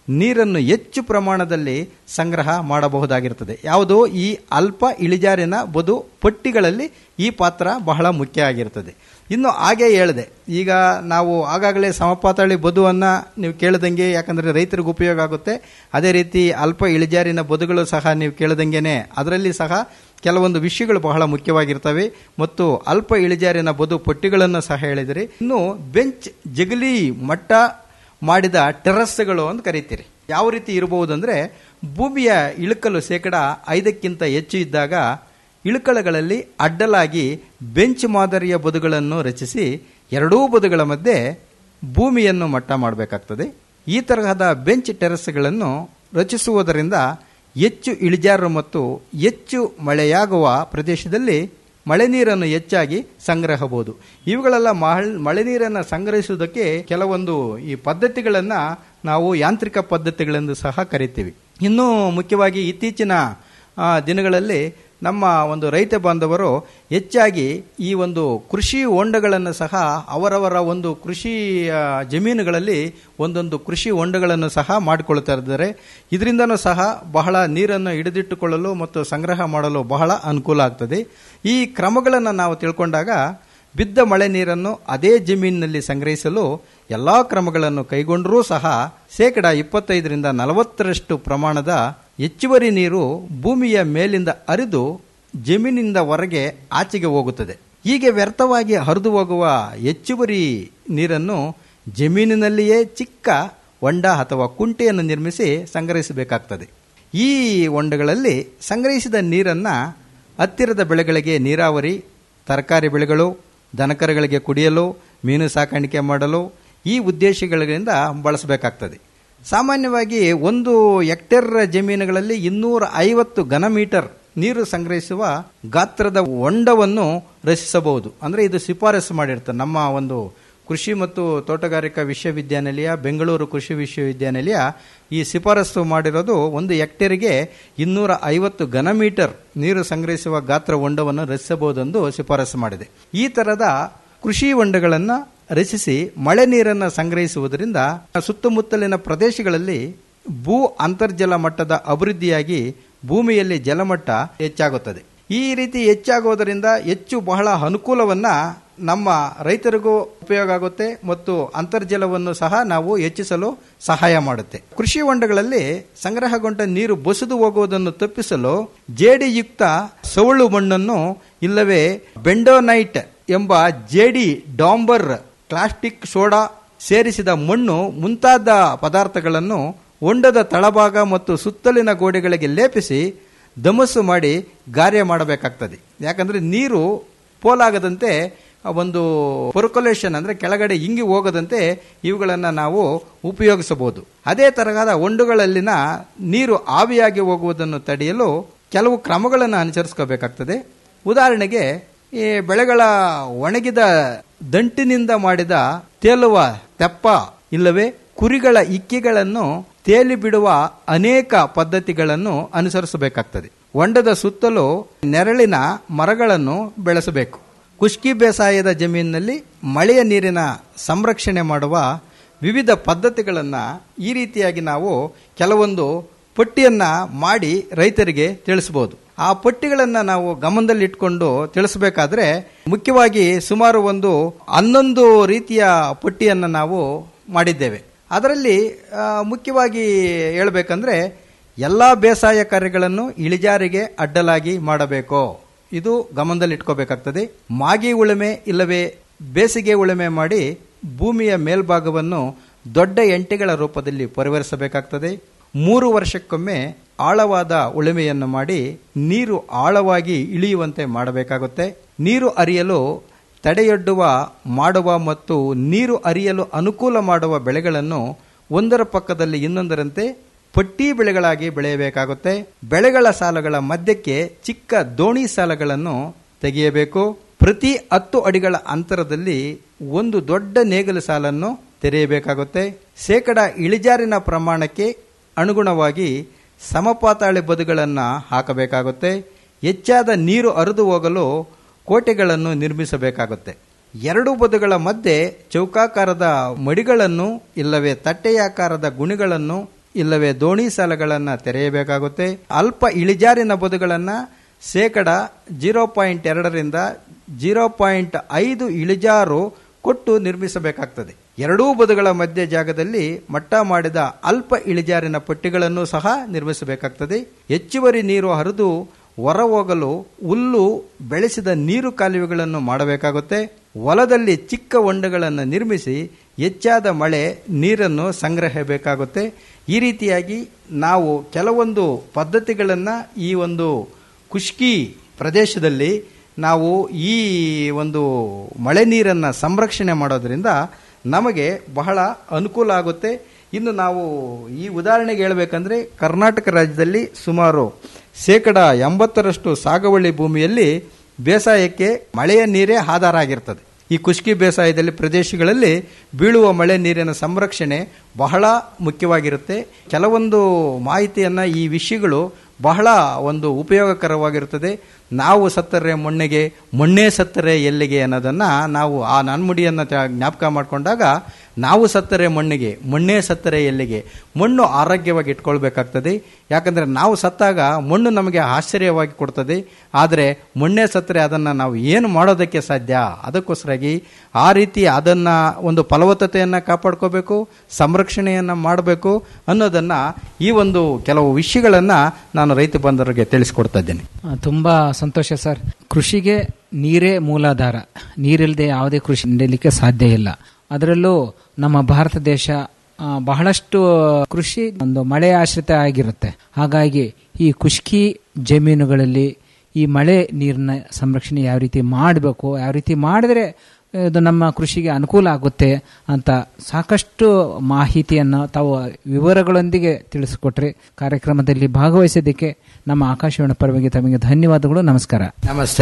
ನೀರನ್ನು ಹೆಚ್ಚು ಪ್ರಮಾಣದಲ್ಲಿ ಸಂಗ್ರಹ ಮಾಡಬಹುದಾಗಿರುತ್ತದೆ ಯಾವುದು ಈ ಅಲ್ಪ ಇಳಿಜಾರಿನ ಬದು ಪಟ್ಟಿಗಳಲ್ಲಿ ಈ ಪಾತ್ರ ಬಹಳ ಮುಖ್ಯ ಆಗಿರುತ್ತದೆ ಇನ್ನು ಹಾಗೆ ಹೇಳಿದೆ ಈಗ ನಾವು ಆಗಾಗಲೇ ಸಮಪಾತಳಿ ಬದುವನ್ನು ನೀವು ಕೇಳಿದಂಗೆ ಯಾಕಂದರೆ ರೈತರಿಗೆ ಉಪಯೋಗ ಆಗುತ್ತೆ ಅದೇ ರೀತಿ ಅಲ್ಪ ಇಳಿಜಾರಿನ ಬದುಗಳು ಸಹ ನೀವು ಕೇಳಿದಂಗೆನೆ ಅದರಲ್ಲಿ ಸಹ ಕೆಲವೊಂದು ವಿಷಯಗಳು ಬಹಳ ಮುಖ್ಯವಾಗಿರ್ತವೆ ಮತ್ತು ಅಲ್ಪ ಇಳಿಜಾರಿನ ಬದು ಪಟ್ಟಿಗಳನ್ನು ಸಹ ಹೇಳಿದಿರಿ ಇನ್ನು ಬೆಂಚ್ ಜಗಲಿ ಮಟ್ಟ ಮಾಡಿದ ಟೆರಸ್ಗಳು ಅಂತ ಕರೀತೀರಿ ಯಾವ ರೀತಿ ಇರಬಹುದಂದ್ರೆ ಭೂಮಿಯ ಇಳುಕಲು ಶೇಕಡ ಐದಕ್ಕಿಂತ ಹೆಚ್ಚು ಇದ್ದಾಗ ಇಳುಕಳಗಳಲ್ಲಿ ಅಡ್ಡಲಾಗಿ ಬೆಂಚ್ ಮಾದರಿಯ ಬದುಗಳನ್ನು ರಚಿಸಿ ಎರಡೂ ಬದುಗಳ ಮಧ್ಯೆ ಭೂಮಿಯನ್ನು ಮಟ್ಟ ಮಾಡಬೇಕಾಗ್ತದೆ ಈ ತರಹದ ಬೆಂಚ್ ಟೆರಸ್ಗಳನ್ನು ರಚಿಸುವುದರಿಂದ ಹೆಚ್ಚು ಇಳಿಜಾರು ಮತ್ತು ಹೆಚ್ಚು ಮಳೆಯಾಗುವ ಪ್ರದೇಶದಲ್ಲಿ ಮಳೆ ನೀರನ್ನು ಹೆಚ್ಚಾಗಿ ಸಂಗ್ರಹಬಹುದು ಇವುಗಳೆಲ್ಲ ಮಳೆ ನೀರನ್ನು ಸಂಗ್ರಹಿಸುವುದಕ್ಕೆ ಕೆಲವೊಂದು ಈ ಪದ್ಧತಿಗಳನ್ನು ನಾವು ಯಾಂತ್ರಿಕ ಪದ್ಧತಿಗಳೆಂದು ಸಹ ಕರಿತೀವಿ ಇನ್ನೂ ಮುಖ್ಯವಾಗಿ ಇತ್ತೀಚಿನ ದಿನಗಳಲ್ಲಿ ನಮ್ಮ ಒಂದು ರೈತ ಬಾಂಧವರು ಹೆಚ್ಚಾಗಿ ಈ ಒಂದು ಕೃಷಿ ಹೊಂಡಗಳನ್ನು ಸಹ ಅವರವರ ಒಂದು ಕೃಷಿ ಜಮೀನುಗಳಲ್ಲಿ ಒಂದೊಂದು ಕೃಷಿ ಹೊಂಡಗಳನ್ನು ಸಹ ಮಾಡಿಕೊಳ್ತಾ ಇದ್ದಾರೆ ಇದರಿಂದನೂ ಸಹ ಬಹಳ ನೀರನ್ನು ಹಿಡಿದಿಟ್ಟುಕೊಳ್ಳಲು ಮತ್ತು ಸಂಗ್ರಹ ಮಾಡಲು ಬಹಳ ಅನುಕೂಲ ಆಗ್ತದೆ ಈ ಕ್ರಮಗಳನ್ನು ನಾವು ತಿಳ್ಕೊಂಡಾಗ ಬಿದ್ದ ಮಳೆ ನೀರನ್ನು ಅದೇ ಜಮೀನಿನಲ್ಲಿ ಸಂಗ್ರಹಿಸಲು ಎಲ್ಲ ಕ್ರಮಗಳನ್ನು ಕೈಗೊಂಡರೂ ಸಹ ಶೇಕಡ ಇಪ್ಪತ್ತೈದರಿಂದ ನಲವತ್ತರಷ್ಟು ಪ್ರಮಾಣದ ಹೆಚ್ಚುವರಿ ನೀರು ಭೂಮಿಯ ಮೇಲಿಂದ ಹರಿದು ಜಮೀನಿಂದ ಹೊರಗೆ ಆಚೆಗೆ ಹೋಗುತ್ತದೆ ಹೀಗೆ ವ್ಯರ್ಥವಾಗಿ ಹರಿದು ಹೋಗುವ ಹೆಚ್ಚುವರಿ ನೀರನ್ನು ಜಮೀನಿನಲ್ಲಿಯೇ ಚಿಕ್ಕ ಹೊಂಡ ಅಥವಾ ಕುಂಟೆಯನ್ನು ನಿರ್ಮಿಸಿ ಸಂಗ್ರಹಿಸಬೇಕಾಗ್ತದೆ ಈ ಹೊಂಡಗಳಲ್ಲಿ ಸಂಗ್ರಹಿಸಿದ ನೀರನ್ನು ಹತ್ತಿರದ ಬೆಳೆಗಳಿಗೆ ನೀರಾವರಿ ತರಕಾರಿ ಬೆಳೆಗಳು ದನಕರಗಳಿಗೆ ಕುಡಿಯಲು ಮೀನು ಸಾಕಾಣಿಕೆ ಮಾಡಲು ಈ ಉದ್ದೇಶಗಳಿಂದ ಬಳಸಬೇಕಾಗ್ತದೆ ಸಾಮಾನ್ಯವಾಗಿ ಒಂದು ಹೆಕ್ಟೇರ್ ಜಮೀನುಗಳಲ್ಲಿ ಇನ್ನೂರ ಐವತ್ತು ಘನ ಮೀಟರ್ ನೀರು ಸಂಗ್ರಹಿಸುವ ಗಾತ್ರದ ಹೊಂಡವನ್ನು ರಚಿಸಬಹುದು ಅಂದರೆ ಇದು ಶಿಫಾರಸು ಮಾಡಿರ್ತಾರೆ ನಮ್ಮ ಒಂದು ಕೃಷಿ ಮತ್ತು ತೋಟಗಾರಿಕಾ ವಿಶ್ವವಿದ್ಯಾನಿಲಯ ಬೆಂಗಳೂರು ಕೃಷಿ ವಿಶ್ವವಿದ್ಯಾನಿಲಯ ಈ ಶಿಫಾರಸು ಮಾಡಿರೋದು ಒಂದು ಹೆಕ್ಟೇರಿಗೆ ಇನ್ನೂರ ಐವತ್ತು ಘನ ಮೀಟರ್ ನೀರು ಸಂಗ್ರಹಿಸುವ ಗಾತ್ರ ಹೊಂಡವನ್ನು ರಚಿಸಬಹುದೆಂದು ಶಿಫಾರಸು ಮಾಡಿದೆ ಈ ತರದ ಕೃಷಿ ಹೊಂಡಗಳನ್ನು ರಚಿಸಿ ಮಳೆ ನೀರನ್ನು ಸಂಗ್ರಹಿಸುವುದರಿಂದ ಸುತ್ತಮುತ್ತಲಿನ ಪ್ರದೇಶಗಳಲ್ಲಿ ಭೂ ಅಂತರ್ಜಲ ಮಟ್ಟದ ಅಭಿವೃದ್ಧಿಯಾಗಿ ಭೂಮಿಯಲ್ಲಿ ಜಲಮಟ್ಟ ಹೆಚ್ಚಾಗುತ್ತದೆ ಈ ರೀತಿ ಹೆಚ್ಚಾಗುವುದರಿಂದ ಹೆಚ್ಚು ಬಹಳ ಅನುಕೂಲವನ್ನ ನಮ್ಮ ರೈತರಿಗೂ ಉಪಯೋಗ ಆಗುತ್ತೆ ಮತ್ತು ಅಂತರ್ಜಲವನ್ನು ಸಹ ನಾವು ಹೆಚ್ಚಿಸಲು ಸಹಾಯ ಮಾಡುತ್ತೆ ಕೃಷಿ ಹೊಂಡಗಳಲ್ಲಿ ಸಂಗ್ರಹಗೊಂಡ ನೀರು ಬಸಿದು ಹೋಗುವುದನ್ನು ತಪ್ಪಿಸಲು ಜೇಡಿಯುಕ್ತ ಸವಳು ಮಣ್ಣನ್ನು ಇಲ್ಲವೇ ಬೆಂಡೋನೈಟ್ ಎಂಬ ಜೇಡಿ ಡಾಂಬರ್ ಪ್ಲಾಸ್ಟಿಕ್ ಸೋಡಾ ಸೇರಿಸಿದ ಮಣ್ಣು ಮುಂತಾದ ಪದಾರ್ಥಗಳನ್ನು ಹೊಂಡದ ತಳಭಾಗ ಮತ್ತು ಸುತ್ತಲಿನ ಗೋಡೆಗಳಿಗೆ ಲೇಪಿಸಿ ದಮಸ್ಸು ಮಾಡಿ ಗಾರ್ಯ ಮಾಡಬೇಕಾಗ್ತದೆ ಯಾಕಂದ್ರೆ ನೀರು ಪೋಲಾಗದಂತೆ ಒಂದು ಪೊರ್ಕೊಲೇಷನ್ ಅಂದ್ರೆ ಕೆಳಗಡೆ ಹಿಂಗಿ ಹೋಗದಂತೆ ಇವುಗಳನ್ನು ನಾವು ಉಪಯೋಗಿಸಬಹುದು ಅದೇ ತರಹದ ಹೊಂಡುಗಳಲ್ಲಿನ ನೀರು ಆವಿಯಾಗಿ ಹೋಗುವುದನ್ನು ತಡೆಯಲು ಕೆಲವು ಕ್ರಮಗಳನ್ನು ಅನುಸರಿಸ್ಕೋಬೇಕಾಗ್ತದೆ ಉದಾಹರಣೆಗೆ ಈ ಬೆಳೆಗಳ ಒಣಗಿದ ದಂಟಿನಿಂದ ಮಾಡಿದ ತೇಲುವ ತೆಪ್ಪ ಇಲ್ಲವೇ ಕುರಿಗಳ ಇಕ್ಕಿಗಳನ್ನು ತೇಲಿ ಬಿಡುವ ಅನೇಕ ಪದ್ಧತಿಗಳನ್ನು ಅನುಸರಿಸಬೇಕಾಗ್ತದೆ ಹೊಂಡದ ಸುತ್ತಲೂ ನೆರಳಿನ ಮರಗಳನ್ನು ಬೆಳೆಸಬೇಕು ಕುಷ್ಕಿ ಬೇಸಾಯದ ಜಮೀನಿನಲ್ಲಿ ಮಳೆಯ ನೀರಿನ ಸಂರಕ್ಷಣೆ ಮಾಡುವ ವಿವಿಧ ಪದ್ಧತಿಗಳನ್ನು ಈ ರೀತಿಯಾಗಿ ನಾವು ಕೆಲವೊಂದು ಪಟ್ಟಿಯನ್ನ ಮಾಡಿ ರೈತರಿಗೆ ತಿಳಿಸಬಹುದು ಆ ಪಟ್ಟಿಗಳನ್ನು ನಾವು ಗಮನದಲ್ಲಿಟ್ಕೊಂಡು ತಿಳಿಸಬೇಕಾದ್ರೆ ಮುಖ್ಯವಾಗಿ ಸುಮಾರು ಒಂದು ಹನ್ನೊಂದು ರೀತಿಯ ಪಟ್ಟಿಯನ್ನು ನಾವು ಮಾಡಿದ್ದೇವೆ ಅದರಲ್ಲಿ ಮುಖ್ಯವಾಗಿ ಹೇಳಬೇಕಂದ್ರೆ ಎಲ್ಲ ಬೇಸಾಯ ಕಾರ್ಯಗಳನ್ನು ಇಳಿಜಾರಿಗೆ ಅಡ್ಡಲಾಗಿ ಮಾಡಬೇಕು ಇದು ಗಮನದಲ್ಲಿಟ್ಕೋಬೇಕಾಗ್ತದೆ ಮಾಗಿ ಉಳುಮೆ ಇಲ್ಲವೇ ಬೇಸಿಗೆ ಉಳುಮೆ ಮಾಡಿ ಭೂಮಿಯ ಮೇಲ್ಭಾಗವನ್ನು ದೊಡ್ಡ ಎಂಟೆಗಳ ರೂಪದಲ್ಲಿ ಪರಿವರಿಸಬೇಕಾಗ್ತದೆ ಮೂರು ವರ್ಷಕ್ಕೊಮ್ಮೆ ಆಳವಾದ ಉಳುಮೆಯನ್ನು ಮಾಡಿ ನೀರು ಆಳವಾಗಿ ಇಳಿಯುವಂತೆ ಮಾಡಬೇಕಾಗುತ್ತೆ ನೀರು ಅರಿಯಲು ತಡೆಯೊಡ್ಡುವ ಮಾಡುವ ಮತ್ತು ನೀರು ಅರಿಯಲು ಅನುಕೂಲ ಮಾಡುವ ಬೆಳೆಗಳನ್ನು ಒಂದರ ಪಕ್ಕದಲ್ಲಿ ಇನ್ನೊಂದರಂತೆ ಪಟ್ಟಿ ಬೆಳೆಗಳಾಗಿ ಬೆಳೆಯಬೇಕಾಗುತ್ತೆ ಬೆಳೆಗಳ ಸಾಲುಗಳ ಮಧ್ಯಕ್ಕೆ ಚಿಕ್ಕ ದೋಣಿ ಸಾಲಗಳನ್ನು ತೆಗೆಯಬೇಕು ಪ್ರತಿ ಹತ್ತು ಅಡಿಗಳ ಅಂತರದಲ್ಲಿ ಒಂದು ದೊಡ್ಡ ನೇಗಲು ಸಾಲನ್ನು ತೆರೆಯಬೇಕಾಗುತ್ತೆ ಶೇಕಡ ಇಳಿಜಾರಿನ ಪ್ರಮಾಣಕ್ಕೆ ಅನುಗುಣವಾಗಿ ಸಮಪಾತಾಳಿ ಬದುಗಳನ್ನು ಹಾಕಬೇಕಾಗುತ್ತೆ ಹೆಚ್ಚಾದ ನೀರು ಹರಿದು ಹೋಗಲು ಕೋಟೆಗಳನ್ನು ನಿರ್ಮಿಸಬೇಕಾಗುತ್ತೆ ಎರಡು ಬದುಗಳ ಮಧ್ಯೆ ಚೌಕಾಕಾರದ ಮಡಿಗಳನ್ನು ಇಲ್ಲವೇ ತಟ್ಟೆಯಾಕಾರದ ಗುಣಿಗಳನ್ನು ಇಲ್ಲವೇ ದೋಣಿ ಸಾಲಗಳನ್ನು ತೆರೆಯಬೇಕಾಗುತ್ತೆ ಅಲ್ಪ ಇಳಿಜಾರಿನ ಬದುಗಳನ್ನು ಶೇಕಡ ಜೀರೋ ಪಾಯಿಂಟ್ ಎರಡರಿಂದ ಜೀರೋ ಪಾಯಿಂಟ್ ಐದು ಇಳಿಜಾರು ಕೊಟ್ಟು ನಿರ್ಮಿಸಬೇಕಾಗ್ತದೆ ಎರಡೂ ಬದುಗಳ ಮಧ್ಯ ಜಾಗದಲ್ಲಿ ಮಟ್ಟ ಮಾಡಿದ ಅಲ್ಪ ಇಳಿಜಾರಿನ ಪಟ್ಟಿಗಳನ್ನು ಸಹ ನಿರ್ಮಿಸಬೇಕಾಗ್ತದೆ ಹೆಚ್ಚುವರಿ ನೀರು ಹರಿದು ಹೊರ ಹೋಗಲು ಹುಲ್ಲು ಬೆಳೆಸಿದ ನೀರು ಕಾಲುವೆಗಳನ್ನು ಮಾಡಬೇಕಾಗುತ್ತೆ ಹೊಲದಲ್ಲಿ ಚಿಕ್ಕ ಹೊಂಡಗಳನ್ನು ನಿರ್ಮಿಸಿ ಹೆಚ್ಚಾದ ಮಳೆ ನೀರನ್ನು ಸಂಗ್ರಹಿಸಬೇಕಾಗುತ್ತೆ ಈ ರೀತಿಯಾಗಿ ನಾವು ಕೆಲವೊಂದು ಪದ್ಧತಿಗಳನ್ನು ಈ ಒಂದು ಖುಷ್ಕಿ ಪ್ರದೇಶದಲ್ಲಿ ನಾವು ಈ ಒಂದು ಮಳೆ ನೀರನ್ನು ಸಂರಕ್ಷಣೆ ಮಾಡೋದ್ರಿಂದ ನಮಗೆ ಬಹಳ ಅನುಕೂಲ ಆಗುತ್ತೆ ಇನ್ನು ನಾವು ಈ ಉದಾಹರಣೆಗೆ ಹೇಳಬೇಕಂದ್ರೆ ಕರ್ನಾಟಕ ರಾಜ್ಯದಲ್ಲಿ ಸುಮಾರು ಶೇಕಡ ಎಂಬತ್ತರಷ್ಟು ಸಾಗುವಳಿ ಭೂಮಿಯಲ್ಲಿ ಬೇಸಾಯಕ್ಕೆ ಮಳೆಯ ನೀರೇ ಆಧಾರ ಆಗಿರ್ತದೆ ಈ ಖುಷ್ಕಿ ಬೇಸಾಯದಲ್ಲಿ ಪ್ರದೇಶಗಳಲ್ಲಿ ಬೀಳುವ ಮಳೆ ನೀರಿನ ಸಂರಕ್ಷಣೆ ಬಹಳ ಮುಖ್ಯವಾಗಿರುತ್ತೆ ಕೆಲವೊಂದು ಮಾಹಿತಿಯನ್ನು ಈ ವಿಷಯಗಳು ಬಹಳ ಒಂದು ಉಪಯೋಗಕರವಾಗಿರುತ್ತದೆ ನಾವು ಸತ್ತರೆ ಮಣ್ಣಿಗೆ ಮಣ್ಣೇ ಸತ್ತರೆ ಎಲ್ಲಿಗೆ ಅನ್ನೋದನ್ನು ನಾವು ಆ ನಾನ್ನುಡಿಯನ್ನು ಜ್ಞಾಪಕ ಮಾಡಿಕೊಂಡಾಗ ನಾವು ಸತ್ತರೆ ಮಣ್ಣಿಗೆ ಮಣ್ಣೇ ಸತ್ತರೆ ಎಲ್ಲಿಗೆ ಮಣ್ಣು ಆರೋಗ್ಯವಾಗಿ ಇಟ್ಕೊಳ್ಬೇಕಾಗ್ತದೆ ಯಾಕಂದರೆ ನಾವು ಸತ್ತಾಗ ಮಣ್ಣು ನಮಗೆ ಆಶ್ಚರ್ಯವಾಗಿ ಕೊಡ್ತದೆ ಆದರೆ ಮಣ್ಣೇ ಸತ್ತರೆ ಅದನ್ನು ನಾವು ಏನು ಮಾಡೋದಕ್ಕೆ ಸಾಧ್ಯ ಅದಕ್ಕೋಸ್ಕರಾಗಿ ಆ ರೀತಿ ಅದನ್ನು ಒಂದು ಫಲವತ್ತತೆಯನ್ನು ಕಾಪಾಡ್ಕೋಬೇಕು ಸಂರಕ್ಷಣೆಯನ್ನು ಮಾಡಬೇಕು ಅನ್ನೋದನ್ನು ಈ ಒಂದು ಕೆಲವು ವಿಷಯಗಳನ್ನು ನಾನು ರೈತ ಬಂಧುವರಿಗೆ ತಿಳಿಸ್ಕೊಡ್ತಾ ಇದ್ದೇನೆ ಆ, ತುಂಬಾ ಸಂತೋಷ ಸರ್ ಕೃಷಿಗೆ ನೀರೇ ಮೂಲಾಧಾರ ನೀರಿಲ್ಲದೆ ಯಾವುದೇ ಕೃಷಿ ನಡೆಯಲಿಕ್ಕೆ ಸಾಧ್ಯ ಇಲ್ಲ ಅದರಲ್ಲೂ ನಮ್ಮ ಭಾರತ ದೇಶ ಆ, ಬಹಳಷ್ಟು ಕೃಷಿ ಒಂದು ಮಳೆ ಆಶ್ರಿತ ಆಗಿರುತ್ತೆ ಹಾಗಾಗಿ ಈ ಖುಷ್ಕಿ ಜಮೀನುಗಳಲ್ಲಿ ಈ ಮಳೆ ನೀರಿನ ಸಂರಕ್ಷಣೆ ಯಾವ ರೀತಿ ಮಾಡಬೇಕು ಯಾವ ರೀತಿ ಮಾಡಿದ್ರೆ ಇದು ನಮ್ಮ ಕೃಷಿಗೆ ಅನುಕೂಲ ಆಗುತ್ತೆ ಅಂತ ಸಾಕಷ್ಟು ಮಾಹಿತಿಯನ್ನು ತಾವು ವಿವರಗಳೊಂದಿಗೆ ತಿಳಿಸಿಕೊಟ್ರೆ ಕಾರ್ಯಕ್ರಮದಲ್ಲಿ ಭಾಗವಹಿಸಿದ್ದಕ್ಕೆ ನಮ್ಮ ಆಕಾಶವಾಣಿ ಪರವಾಗಿ ತಮಗೆ ಧನ್ಯವಾದಗಳು ನಮಸ್ಕಾರ ನಮಸ್ತೆ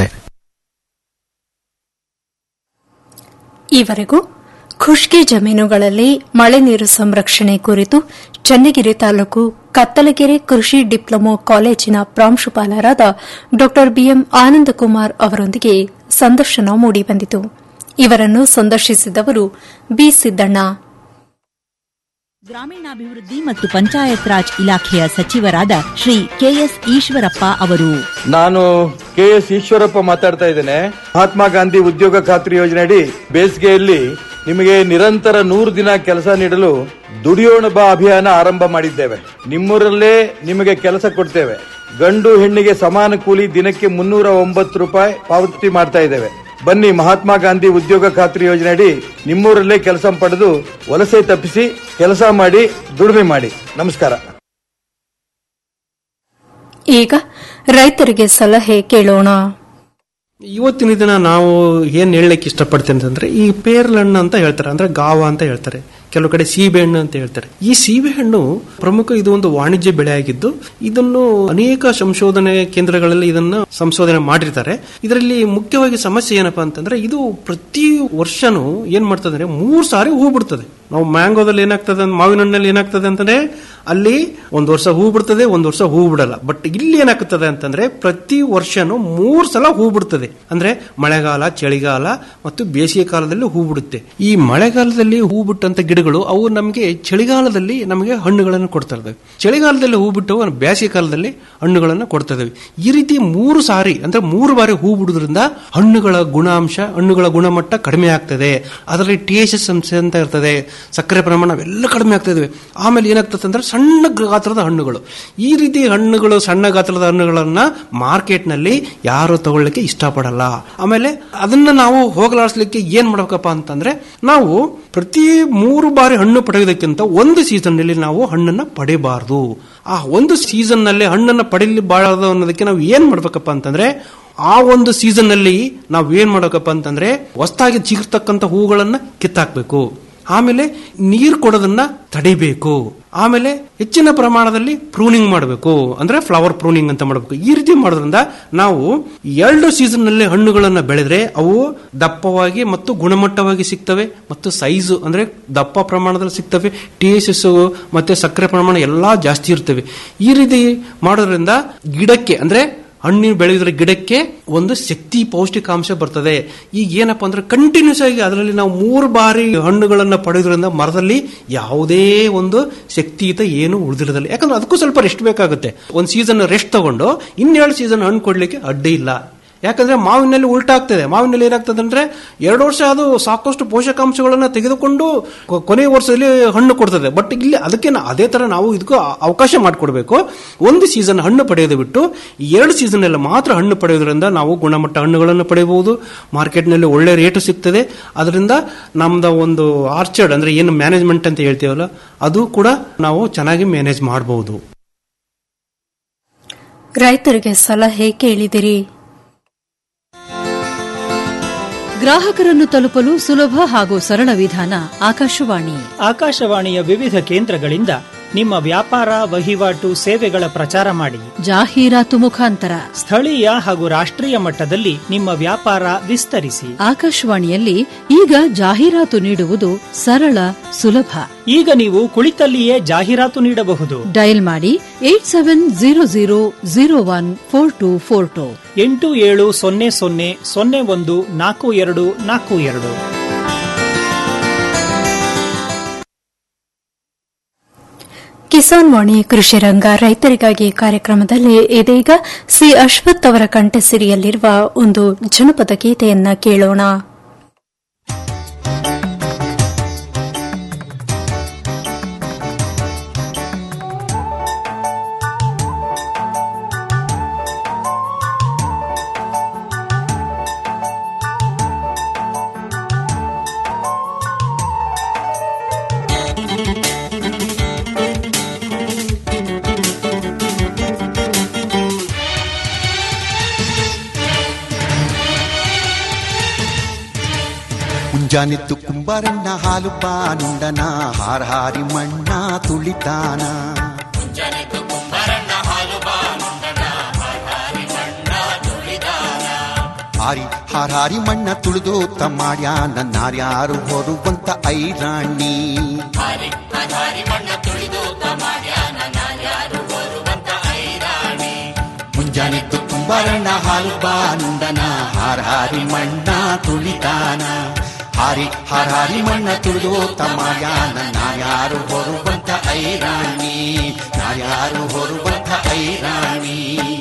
ಈವರೆಗೂ ಖುಷ್ಕಿ ಜಮೀನುಗಳಲ್ಲಿ ಮಳೆ ನೀರು ಸಂರಕ್ಷಣೆ ಕುರಿತು ಚನ್ನಗಿರಿ ತಾಲೂಕು ಕತ್ತಲಗೆರೆ ಕೃಷಿ ಡಿಪ್ಲೊಮೊ ಕಾಲೇಜಿನ ಪ್ರಾಂಶುಪಾಲರಾದ ಡಾ ಬಿಎಂ ಆನಂದಕುಮಾರ್ ಅವರೊಂದಿಗೆ ಸಂದರ್ಶನ ಮೂಡಿಬಂದಿತು ಇವರನ್ನು ಸಂದರ್ಶಿಸಿದವರು ಬಿ ಸಿದ್ದಣ್ಣ ಗ್ರಾಮೀಣಾಭಿವೃದ್ಧಿ ಮತ್ತು ಪಂಚಾಯತ್ ರಾಜ್ ಇಲಾಖೆಯ ಸಚಿವರಾದ ಶ್ರೀ ಕೆಎಸ್ ಈಶ್ವರಪ್ಪ ಅವರು ನಾನು ಕೆ ಎಸ್ ಈಶ್ವರಪ್ಪ ಮಾತಾಡ್ತಾ ಇದ್ದೇನೆ ಮಹಾತ್ಮ ಗಾಂಧಿ ಉದ್ಯೋಗ ಖಾತ್ರಿ ಯೋಜನೆಯಡಿ ಬೇಸಿಗೆಯಲ್ಲಿ ನಿಮಗೆ ನಿರಂತರ ನೂರು ದಿನ ಕೆಲಸ ನೀಡಲು ದುಡಿಯೋಣ ಬಾ ಅಭಿಯಾನ ಆರಂಭ ಮಾಡಿದ್ದೇವೆ ನಿಮ್ಮೂರಲ್ಲೇ ನಿಮಗೆ ಕೆಲಸ ಕೊಡ್ತೇವೆ ಗಂಡು ಹೆಣ್ಣಿಗೆ ಸಮಾನ ಕೂಲಿ ದಿನಕ್ಕೆ ಮುನ್ನೂರ ಒಂಬತ್ತು ರೂಪಾಯಿ ಪಾವತಿ ಮಾಡ್ತಾ ಇದ್ದೇವೆ ಬನ್ನಿ ಮಹಾತ್ಮ ಗಾಂಧಿ ಉದ್ಯೋಗ ಖಾತ್ರಿ ಯೋಜನೆಯಡಿ ನಿಮ್ಮೂರಲ್ಲೇ ಕೆಲಸ ಪಡೆದು ವಲಸೆ ತಪ್ಪಿಸಿ ಕೆಲಸ ಮಾಡಿ ದುಡಿಮೆ ಮಾಡಿ ನಮಸ್ಕಾರ ಈಗ ರೈತರಿಗೆ ಸಲಹೆ ಕೇಳೋಣ ಇವತ್ತಿನ ದಿನ ನಾವು ಏನ್ ಹೇಳಲಿಕ್ಕೆ ಇಷ್ಟಪಡ್ತೇನೆ ಅಂತಂದ್ರೆ ಈ ಪೇರ್ಲ್ ಹಣ್ಣು ಅಂತ ಹೇಳ್ತಾರೆ ಅಂದ್ರೆ ಗಾವ ಅಂತ ಹೇಳ್ತಾರೆ ಕೆಲವು ಕಡೆ ಸೀಬೆ ಹಣ್ಣು ಅಂತ ಹೇಳ್ತಾರೆ ಈ ಸೀಬೆ ಹಣ್ಣು ಪ್ರಮುಖ ಇದು ಒಂದು ವಾಣಿಜ್ಯ ಬೆಳೆ ಆಗಿದ್ದು ಇದನ್ನು ಅನೇಕ ಸಂಶೋಧನೆ ಕೇಂದ್ರಗಳಲ್ಲಿ ಇದನ್ನ ಸಂಶೋಧನೆ ಮಾಡಿರ್ತಾರೆ ಇದರಲ್ಲಿ ಮುಖ್ಯವಾಗಿ ಸಮಸ್ಯೆ ಏನಪ್ಪಾ ಅಂತಂದ್ರೆ ಇದು ಪ್ರತಿ ವರ್ಷನೂ ಏನ್ ಮಾಡ್ತದೆ ಅಂದ್ರೆ ಮೂರ್ ಸಾರಿ ಹೂ ಬಿಡ್ತದೆ ನಾವು ಮ್ಯಾಂಗೋದಲ್ಲಿ ಏನಾಗ್ತದೆ ಅಂತ- ಮಾವಿನ ಹಣ್ಣಲ್ಲಿ ಏನಾಗ್ತದೆ ಅಂತಂದ್ರೆ ಅಲ್ಲಿ ಒಂದ್ ವರ್ಷ ಹೂ ಬಿಡ್ತದೆ ಒಂದ್ ವರ್ಷ ಹೂ ಬಿಡಲ್ಲ ಬಟ್ ಇಲ್ಲಿ ಏನಾಗ್ತದೆ ಅಂತಂದ್ರೆ ಪ್ರತಿ ವರ್ಷನೂ ಮೂರ್ ಸಲ ಹೂ ಬಿಡ್ತದೆ ಅಂದ್ರೆ ಮಳೆಗಾಲ ಚಳಿಗಾಲ ಮತ್ತು ಬೇಸಿಗೆ ಕಾಲದಲ್ಲಿ ಹೂ ಬಿಡುತ್ತೆ ಈ ಮಳೆಗಾಲದಲ್ಲಿ ಹೂ ಬಿಟ್ಟಂತ ಗಿಡಗಳು ಅವು ನಮಗೆ ಚಳಿಗಾಲದಲ್ಲಿ ನಮಗೆ ಹಣ್ಣುಗಳನ್ನು ಕೊಡ್ತಾ ಇರ್ತವೆ ಚಳಿಗಾಲದಲ್ಲಿ ಹೂ ಬಿಟ್ಟು ಬೇಸಿಗೆ ಕಾಲದಲ್ಲಿ ಹಣ್ಣುಗಳನ್ನು ಕೊಡ್ತಾ ಇದಾವೆ ಈ ರೀತಿ ಮೂರು ಸಾರಿ ಅಂದ್ರೆ ಮೂರು ಬಾರಿ ಹೂ ಬಿಡುವುದರಿಂದ ಹಣ್ಣುಗಳ ಗುಣಾಂಶ ಹಣ್ಣುಗಳ ಗುಣಮಟ್ಟ ಕಡಿಮೆ ಆಗ್ತದೆ ಅದರಲ್ಲಿ ಟಿ ಎಸ್ ಎಸ್ ಅಂಶ ಅಂತ ಇರ್ತದೆ ಸಕ್ಕರೆ ಪ್ರಮಾಣ ಅವೆಲ್ಲ ಕಡಿಮೆ ಆಗ್ತಾ ಇದಾವೆ ಆಮೇಲೆ ಏನಾಗ್ತದೆ ಅಂದ್ರೆ ಸಣ್ಣ ಗಾತ್ರದ ಹಣ್ಣುಗಳು ಈ ರೀತಿ ಹಣ್ಣುಗಳು ಸಣ್ಣ ಗಾತ್ರದ ಹಣ್ಣುಗಳನ್ನ ಮಾರ್ಕೆಟ್ ನಲ್ಲಿ ಯಾರು ತಗೊಳ್ಳಿಕ್ಕೆ ಇಷ್ಟಪಡಲ್ಲ ಆಮೇಲೆ ಅದನ್ನ ನಾವು ಹೋಗಲಾಡಿಸ್ಲಿಕ್ಕೆ ಏನ್ ಮಾಡ್ಬೇಕಪ್ಪ ಅಂತಂದ್ರೆ ನಾವು ಪ್ರತಿ ಮೂರು ಬಾರಿ ಹಣ್ಣು ಪಡೆಯೋದಕ್ಕಿಂತ ಒಂದು ಸೀಸನ್ ನಲ್ಲಿ ನಾವು ಹಣ್ಣನ್ನ ಪಡಿಬಾರ್ದು ಆ ಒಂದು ಸೀಸನ್ ನಲ್ಲಿ ಹಣ್ಣನ್ನ ಪಡಿಲಿಬಾರದು ಅನ್ನೋದಕ್ಕೆ ನಾವು ಏನ್ ಮಾಡ್ಬೇಕಪ್ಪ ಅಂತಂದ್ರೆ ಆ ಒಂದು ಸೀಸನ್ ನಲ್ಲಿ ನಾವು ಏನ್ ಮಾಡ್ಬೇಕಪ್ಪ ಅಂತಂದ್ರೆ ಹೊಸದಾಗಿ ಚಿಗಿರ್ತಕ್ಕಂಥ ಹೂಗಳನ್ನ ಕಿತ್ತಾಕ್ಬೇಕು ಆಮೇಲೆ ನೀರು ಕೊಡೋದನ್ನ ತಡಿಬೇಕು ಆಮೇಲೆ ಹೆಚ್ಚಿನ ಪ್ರಮಾಣದಲ್ಲಿ ಪ್ರೂನಿಂಗ್ ಮಾಡಬೇಕು ಅಂದ್ರೆ ಫ್ಲವರ್ ಪ್ರೂನಿಂಗ್ ಅಂತ ಮಾಡಬೇಕು ಈ ರೀತಿ ಮಾಡೋದ್ರಿಂದ ನಾವು ಎರಡು ಸೀಸನ್ ನಲ್ಲಿ ಹಣ್ಣುಗಳನ್ನ ಬೆಳೆದ್ರೆ ಅವು ದಪ್ಪವಾಗಿ ಮತ್ತು ಗುಣಮಟ್ಟವಾಗಿ ಸಿಗ್ತವೆ ಮತ್ತು ಸೈಜು ಅಂದ್ರೆ ದಪ್ಪ ಪ್ರಮಾಣದಲ್ಲಿ ಸಿಗ್ತವೆ ಟಿ ಎಸ್ ಎಸ್ ಮತ್ತೆ ಸಕ್ಕರೆ ಪ್ರಮಾಣ ಎಲ್ಲಾ ಜಾಸ್ತಿ ಇರ್ತವೆ ಈ ರೀತಿ ಮಾಡೋದ್ರಿಂದ ಗಿಡಕ್ಕೆ ಅಂದ್ರೆ ಹಣ್ಣು ಬೆಳೆಯೋದ್ರ ಗಿಡಕ್ಕೆ ಒಂದು ಶಕ್ತಿ ಪೌಷ್ಟಿಕಾಂಶ ಬರ್ತದೆ ಈಗ ಏನಪ್ಪಾ ಅಂದ್ರೆ ಕಂಟಿನ್ಯೂಸ್ ಆಗಿ ಅದರಲ್ಲಿ ನಾವು ಮೂರು ಬಾರಿ ಹಣ್ಣುಗಳನ್ನ ಪಡೆಯೋದ್ರಿಂದ ಮರದಲ್ಲಿ ಯಾವುದೇ ಒಂದು ಶಕ್ತಿಯುತ ಏನು ಉಳಿದಿರೋದಿಲ್ಲ ಯಾಕಂದ್ರೆ ಅದಕ್ಕೂ ಸ್ವಲ್ಪ ರೆಸ್ಟ್ ಬೇಕಾಗುತ್ತೆ ಒಂದು ಸೀಸನ್ ರೆಸ್ಟ್ ತಗೊಂಡು ಇನ್ನೆರಡು ಸೀಸನ್ ಹಣ್ಣು ಕೊಡ್ಲಿಕ್ಕೆ ಅಡ್ಡಿ ಇಲ್ಲ ಯಾಕಂದ್ರೆ ಮಾವಿನಲ್ಲಿ ಉಲ್ಟಾ ಆಗ್ತದೆ ಮಾವಿನಲ್ಲಿ ಏನಾಗ್ತದೆ ಅಂದ್ರೆ ಎರಡು ವರ್ಷ ಅದು ಸಾಕಷ್ಟು ಪೋಷಕಾಂಶಗಳನ್ನ ತೆಗೆದುಕೊಂಡು ಕೊ- ಕೊನೆಯ ವರ್ಷದಲ್ಲಿ ಹಣ್ಣು ಕೊಡ್ತದೆ ಬಟ್ ಇಲ್ಲಿ ಅದಕ್ಕೆ ನಾ- ಅದೇ ತರ ನಾವು ಇದಕ್ಕೂ ಆ- ಅವಕಾಶ ಮಾಡಿಕೊಡ್ಬೇಕು ಒಂದು ಸೀಸನ್ ಹಣ್ಣು ಪಡೆಯೋದು ಬಿಟ್ಟು ಈ ಎರಡು ಸೀಸನ್ ಅಲ್ಲಿ ಮಾತ್ರ ಹಣ್ಣು ಪಡೆಯೋದ್ರಿಂದ ನಾವು ಗುಣಮಟ್ಟ ಹಣ್ಣುಗಳನ್ನು ಪಡೆಯಬಹುದು ಮಾರ್ಕೆಟ್ನಲ್ಲಿ ಒಳ್ಳೆ ರೇಟು ಸಿಗ್ತದೆ ಅದರಿಂದ ನಮ್ದ ಒಂದು ಆರ್ಚರ್ಡ್ ಅಂದ್ರೆ ಏನು ಮ್ಯಾನೇಜ್ಮೆಂಟ್ ಅಂತ ಹೇಳ್ತೀವಲ್ಲ ಅದು ಕೂಡ ನಾವು ಚೆನ್ನಾಗಿ ಮ್ಯಾನೇಜ್ ಮಾಡಬಹುದು ರೈತರಿಗೆ ಸಲಹೆ ಕೇಳಿದಿರಿ ಗ್ರಾಹಕರನ್ನು ತಲುಪಲು ಸುಲಭ ಹಾಗೂ ಸರಳ ವಿಧಾನ ಆಕಾಶವಾಣಿ ಆಕಾಶವಾಣಿಯ ವಿವಿಧ ಕೇಂದ್ರಗಳಿಂದ ನಿಮ್ಮ ವ್ಯಾಪಾರ ವಹಿವಾಟು ಸೇವೆಗಳ ಪ್ರಚಾರ ಮಾಡಿ ಜಾಹೀರಾತು ಮುಖಾಂತರ ಸ್ಥಳೀಯ ಹಾಗೂ ರಾಷ್ಟ್ರೀಯ ಮಟ್ಟದಲ್ಲಿ ನಿಮ್ಮ ವ್ಯಾಪಾರ ವಿಸ್ತರಿಸಿ ಆಕಾಶವಾಣಿಯಲ್ಲಿ ಈಗ ಜಾಹೀರಾತು ನೀಡುವುದು ಸರಳ ಸುಲಭ ಈಗ ನೀವು ಕುಳಿತಲ್ಲಿಯೇ ಜಾಹೀರಾತು ನೀಡಬಹುದು ಡಯಲ್ ಮಾಡಿ eight seven zero zero zero one four two four two ಎಂಟು ಏಳು ಸೊನ್ನೆ ಸೊನ್ನೆ ಸೊನ್ನೆ ಒಂದು ನಾಲ್ಕು ಎರಡು ನಾಲ್ಕು ಎರಡು ಕಿಸಾನ್ ವಾಣಿ ಕೃಷಿ ರಂಗ ರೈತರಿಗಾಗಿ ಕಾರ್ಯಕ್ರಮದಲ್ಲಿ ಇದೀಗ ಸಿ ಅಶ್ವಥ್ ಅವರ ಕಂಠಸಿರಿಯಲ್ಲಿರುವ ಒಂದು ಜನಪದ ಗೀತೆಯನ್ನ ಕೇಳೋಣ ಮುಂಜಾನೆತ್ತು ಕುಂಬಾರಣ್ಣ ಹಾಲು ಬಾನುಂಡನ ಹಾರ ಹಾರಿ ಮಣ್ಣ ತುಳಿತಾನ ಹಾರಿ ಹಾರ ಹಾರಿ ಮಣ್ಣ ತುಳಿದು ತಮ್ಮಾಡ್ಯಾನ ನಾರ್ಯಾರು ಹೊರುವಂತ ಐರಾಣಿ ಮುಂಜಾನೆತ್ತು ಕುಂಬಾರಣ್ಣ ಹಾಲು ಬಾನುಂಡನ ಹಾರ ಹಾರಿ ಮಣ್ಣ ತುಳಿತಾನ ಹಾರಿ ಹಾರ ಹಾರಿ ಮಣ್ಣ ತುಳಿದು ತಮ್ಮಾಡ್ಯಾನ ನಾರ್ಯಾರು ಹೊರುವಂತ ಐರಾಣಿ ನಾರ್ಯಾರು ಹೊರುವಂತ ಐರಾಣಿ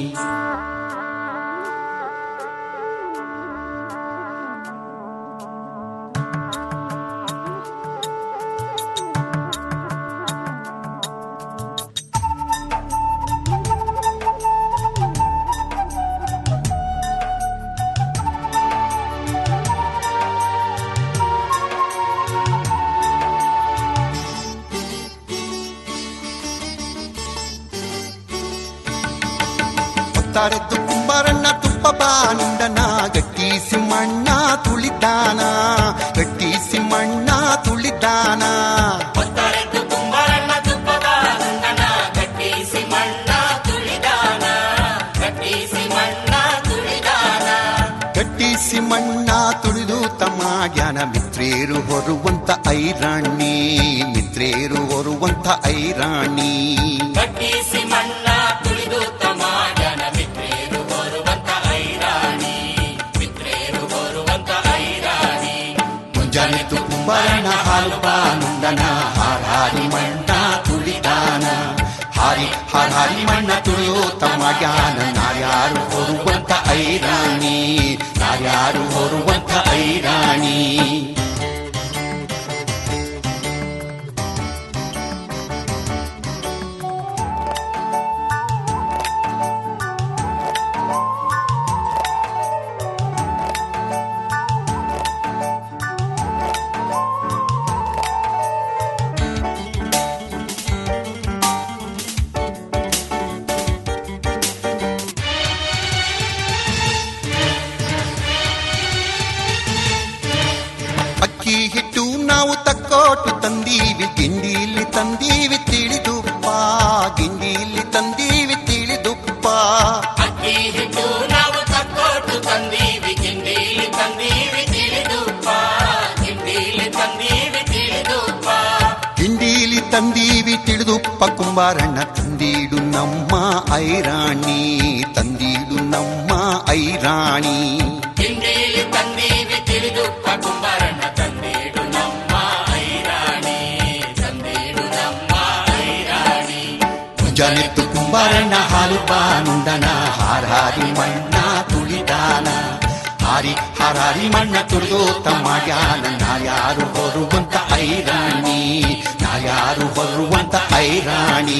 ಹೊತ್ತಾರೆದ್ದು ಕುಂಬಾರಣ್ಣ ತುಪ್ಪ ಬಾನುಂಡನ ಗಟ್ಟಿ ಸಿಮ್ಮಣ್ಣ ತುಳಿತಾನ ಗಟ್ಟಿ ಸಿಮ್ಮಣ್ಣ ತುಳಿತಾನ ಗಟ್ಟಿ ಸಿಮ್ಮಣ್ಣ ತುಳಿದು ತಮ್ಮ ಜ್ಞಾನ ಮಿತ್ರೇರು ಹೊರುವಂತ ಐರಾಣಿ ಮಿತ್ರೇರು ಹೊರುವಂತ ಐರಾಣಿ ಮುಂಜಾನೆತ್ತು ಕುಂಬಾರಣ್ಣ ಹಾಲು ಬಾನುಂಡನ ಹಾರಾರಿ ಮಣ್ಣ ತುಳಿದಾನ ಹಾರಿ ಹಾರಾರಿ ಮಣ್ಣ ತುಳಿಯೋ ತಮ್ಮ ಜ್ಞಾನ ನಾರ್ಯಾರು ಹೊರುವಂತ ಐರಾಣಿ ನಾರ್ಯಾರು ಹೊರುವಂತ ಐರಾಣಿ ಅಕ್ಕಿ ಹಿಟ್ಟು ನಾವು ತಕ್ಕೋಟು ತಂದೀವಿ ಗಿಂಡಿಲಿ ತಂದೀವಿ ತಿಳಿದುಪ್ಪ ಗಿಂಡಿಲಿ ತಂದೀವಿ ತಿಳಿದುಪ್ಪ ಅಕ್ಕಿ ಹಿಟ್ಟು ನಾವು ತಕ್ಕೋಟು ತಂದೀವಿ ಗಿಂಡೀಲಿ ತಂದೀವಿ ತಿಳಿದುಪ್ಪ ಗಿಂಡೀಲಿ ತಂದೀವಿ ತಿಳಿದುಪ್ಪ ಗಿಂಡೀಲಿ ತಂದೀವಿ ತಿಳಿದುಪ್ಪ ಕುಂಬಾರಣ್ಣ ತಂದೀಡು ನಮ್ಮ ಐರಾಣಿ ತಂದೀಡು ಐರಾಣಿ ಕಿಂಡೀಲಿ ತಂದೀವಿ ತಿಳಿದುಪ್ಪ ಕುಂಬಾರಣ್ಣ ತಂದೀಡು ನಮ್ಮ ಐರಾಣಿ ತಂದೀಡು ನಮ್ಮ ಐರಾಣಿ ಮುಂಜಾನೆತ್ತು ಕುಂಬಾರಣ್ಣ ಹಾಲು ಬಾನುಂಡನ ಹಾರಾರಿ ಮಣ್ಣ ತುಳಿದಾನ ಹಾರಿ ಹಾರಾರಿ ಮಣ್ಣ ತುಳಿದೋತ ಮಾಡ್ಯಾನ ನಾರ್ಯಾರು ಹೊರುವಂತ ಐರಾಣಿ ನಾರ್ಯಾರು ಹೊರುವಂತ ಐರಾಣಿ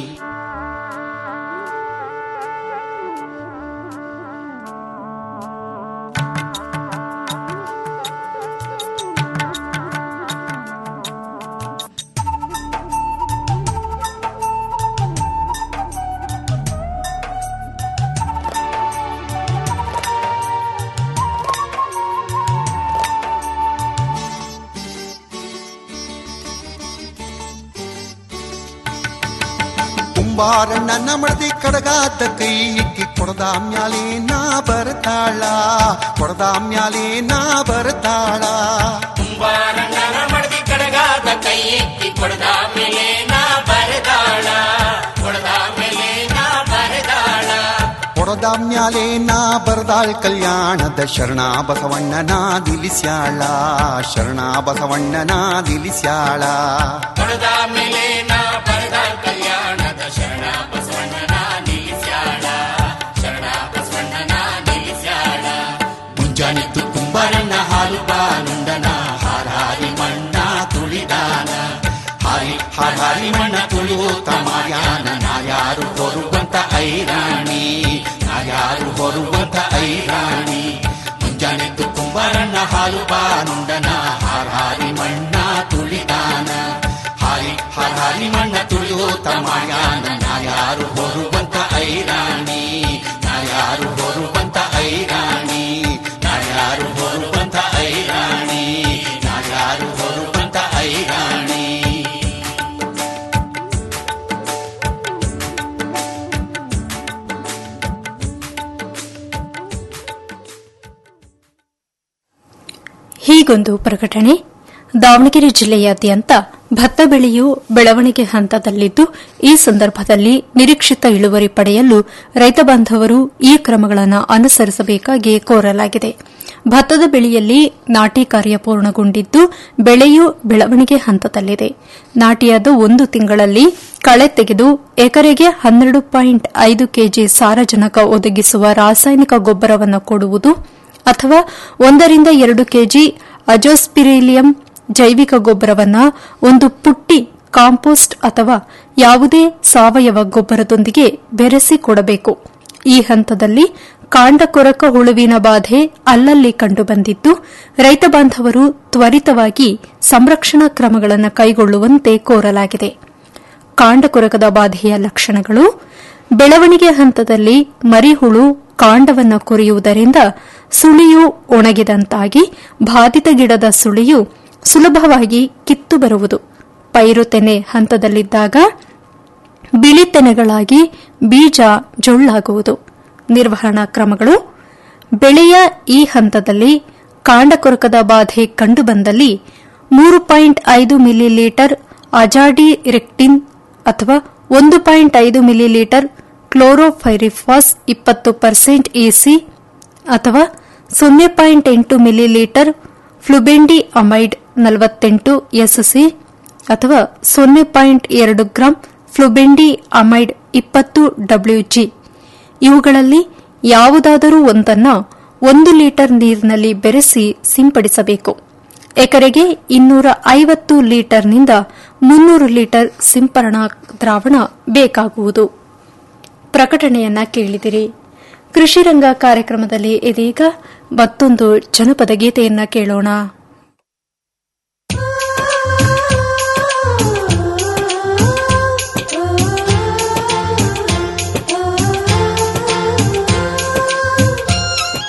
ಕುಂಬಾರಣ್ಣನ ಮಡದಿ ಕಡಗಾದ ಕೈ ಇಕ್ಕಿ ಕೊಡದ ಮ್ಯಾಲೆ ನಾ ಬರ್ತಾಳ ಕೊಡದ ಮ್ಯಾಲೆ ನಾ ಬರ್ತಾಳ ಕುಂಬಾರಣ್ಣನ ಮಡದಿ ಕಡಗಾದ ಕೈ ಎತ್ತಿ ಕೊಡದ ಮೇಲೆ ನಾ ಬರೆದಾಳ ಕೊಡದ ಮೇಲೆ ನಾ ಬರೆದಾಳ ಕೊಡದ ಮ್ಯಾಲೆ ನಾ ಬರ್ದಾಳ್ ಕಲ್ಯಾಣದ ಶರಣ ಬಸವಣ್ಣನ ದಿಲಿಸ್ಯಾಳ ಶರಣ ಬಸವಣ್ಣನ ದಿಲಿಸ್ಯಾಳ ಕೊಡದ ಮೇಲೆ ನಾ ಬರೆದ ಕಲ್ಯಾಣದ ಶರಣ ಬಸವಣ್ಣನ ನಿಲ್ಲಿಸ್ಯಾಳ ಶರಣ ಬಸವಣ್ಣನ ನಿಲ್ಲಿಸ್ಯಾಳ ಮುಂಜಾನೆತ್ತು ಕುಂಬಾರಣ್ಣ ಹಾಲು ಬಾನುಂಡನ ಹಾರಾರಿ ಮಣ್ಣ ತುಳಿದಾನ ಹಾರಿ ಹಾರಾರಿ ಮಣ್ಣ ತುಳಿಯೋತ ಮಾಡ್ಯಾನ ನಾರ್ಯಾರು ಹೊರುವಂತ ಐರಾಣಿ ನಾರ್ಯಾರು ಹೊರುವಂತ ಐರಾಣಿ ಮುಂಜಾನೆತ್ತು ಕುಂಬಾರಣ್ಣ ಹಾಲು ಬಾನುಂಡನ ಹಾರಾರಿ ಮಣ್ಣ ತುಳಿದಾನ ಹಾರಿ ಹಾರಾರಿ ಮಣ್ಣ ತುಳಿಯೋತ ಮಾಡ್ಯಾನ ನಾರ್ಯಾರು ಹೊರುವಂತ ಐರಾಣಿ ನಾರ್ಯಾರು ಹೊರುವಂತ ಐರಾಣಿ ನಾರ್ಯಾರು ಹೊರುವಂತ ಐರಾಣಿ ನಾರ್ಯಾರು ಹೊರುವಂತ ಐರಾಣಿ ಹೀಗೊಂದು ಪ್ರಕಟಣೆ ದಾವಣಗೆರೆ ಜಿಲ್ಲೆಯಾದ್ಯಂತ ಭತ್ತ ಬೆಳೆಯು ಬೆಳವಣಿಗೆ ಹಂತದಲ್ಲಿದ್ದು ಈ ಸಂದರ್ಭದಲ್ಲಿ ನಿರೀಕ್ಷಿತ ಇಳುವರಿ ಪಡೆಯಲು ರೈತ ಬಾಂಧವರು ಈ ಕ್ರಮಗಳನ್ನು ಅನುಸರಿಸಬೇಕಾಗಿ ಕೋರಲಾಗಿದೆ ಭತ್ತದ ಬೆಳೆಯಲ್ಲಿ ನಾಟಿ ಕಾರ್ಯ ಪೂರ್ಣಗೊಂಡಿದ್ದು ಬೆಳೆಯು ಬೆಳವಣಿಗೆ ಹಂತದಲ್ಲಿದೆ ನಾಟಿಯಾದ ಒಂದು ತಿಂಗಳಲ್ಲಿ ಕಳೆ ತೆಗೆದು ಎಕರೆಗೆ ಹನ್ನೆರಡು ಪಾಯಿಂಟ್ ಐದು ಕೆಜಿ ಸಾರಜನಕ ಒದಗಿಸುವ ರಾಸಾಯನಿಕ ಗೊಬ್ಬರವನ್ನು ಕೊಡುವುದು ಅಥವಾ ಒಂದರಿಂದ ಎರಡು ಕೆಜಿ ಅಜೋಸ್ಪಿರಿಲಿಯಂ ಜೈವಿಕ ಗೊಬ್ಬರವನ್ನು ಒಂದು ಪುಟ್ಟಿ ಕಾಂಪೋಸ್ಟ್ ಅಥವಾ ಯಾವುದೇ ಸಾವಯವ ಗೊಬ್ಬರದೊಂದಿಗೆ ಬೆರೆಸಿ ಕೊಡಬೇಕು ಈ ಹಂತದಲ್ಲಿ ಕಾಂಡಕೊರಕ ಹುಳುವಿನ ಬಾಧೆ ಅಲ್ಲಲ್ಲಿ ಕಂಡುಬಂದಿದ್ದು ರೈತ ಬಾಂಧವರು ತ್ವರಿತವಾಗಿ ಸಂರಕ್ಷಣಾ ಕ್ರಮಗಳನ್ನು ಕೈಗೊಳ್ಳುವಂತೆ ಕೋರಲಾಗಿದೆ ಕಾಂಡಕೊರಕದ ಬಾಧೆಯ ಲಕ್ಷಣಗಳು ಬೆಳವಣಿಗೆ ಹಂತದಲ್ಲಿ ಮರಿಹುಳು ಕಾಂಡವನ್ನು ಕೊರೆಯುವುದರಿಂದ ಸುಳಿಯು ಒಣಗಿದಂತಾಗಿ ಬಾಧಿತ ಗಿಡದ ಸುಳಿಯು ಸುಲಭವಾಗಿ ಕಿತ್ತು ಬರುವುದು ಪೈರುತೆನೆ ಹಂತದಲ್ಲಿದ್ದಾಗ ಬಿಳಿ ತೆನೆಗಳಾಗಿ ಬೀಜ ಜೊಳ್ಳಾಗುವುದು ನಿರ್ವಹಣಾ ಕ್ರಮಗಳು ಬೆಳೆಯ ಈ ಹಂತದಲ್ಲಿ ಕಾಂಡಕೊರಕದ ಬಾಧೆ ಕಂಡುಬಂದಲ್ಲಿ ಮೂರು ಪಾಯಿಂಟ್ ಐದು ಮಿಲಿಲೀಟರ್ ಅಜಾಡಿ ರೆಕ್ಟಿನ್ ಅಥವಾ ಒಂದು ಪಾಯಿಂಟ್ ಐದು ಮಿಲಿಲೀಟರ್ ಕ್ಲೋರೋಫೈರಿಫಾಸ್ ಇಪ್ಪತ್ತು ಪರ್ಸೆಂಟ್ ಎಸಿ ಅಥವಾ ಸೊನ್ನೆ ಪಾಯಿಂಟ್ ಎಂಟು ಮಿಲಿಲೀಟರ್ ಫ್ಲುಬೆಂಡಿ ಅಮೈಡ್ ನಲವತ್ತೆಂಟು ಎಸ್ಸಿ ಅಥವಾ ಸೊನ್ನೆ ಪಾಯಿಂಟ್ ಎರಡು ಗ್ರಾಂ ಫ್ಲುಬೆಂಡಿ ಅಮೈಡ್ ಇಪ್ಪತ್ತು ಡಬ್ಲ್ಯೂಜಿ ಇವುಗಳಲ್ಲಿ ಯಾವುದಾದರೂ ಒಂದನ್ನು ಒಂದು ಲೀಟರ್ ನೀರಿನಲ್ಲಿ ಬೆರೆಸಿ ಸಿಂಪಡಿಸಬೇಕು ಎಕರೆಗೆ ಇನ್ನೂರ ಐವತ್ತು ಲೀಟರ್ನಿಂದ ಮುನ್ನೂರು ಲೀಟರ್ ಸಿಂಪರಣಾ ದ್ರಾವಣ ಬೇಕಾಗುವುದು ಪ್ರಕಟಣೆಯನ್ನ ಕೇಳಿದಿರಿ ಕೃಷಿ ರಂಗ ಕಾರ್ಯಕ್ರಮದಲ್ಲಿ ಇದೀಗ ಮತ್ತೊಂದು ಜನಪದ ಗೀತೆಯನ್ನ ಕೇಳೋಣ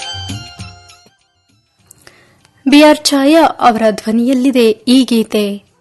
ಬಿಆರ್ ಛಾಯಾ ಅವರ ಧ್ವನಿಯಲ್ಲಿದೆ ಈ ಗೀತೆ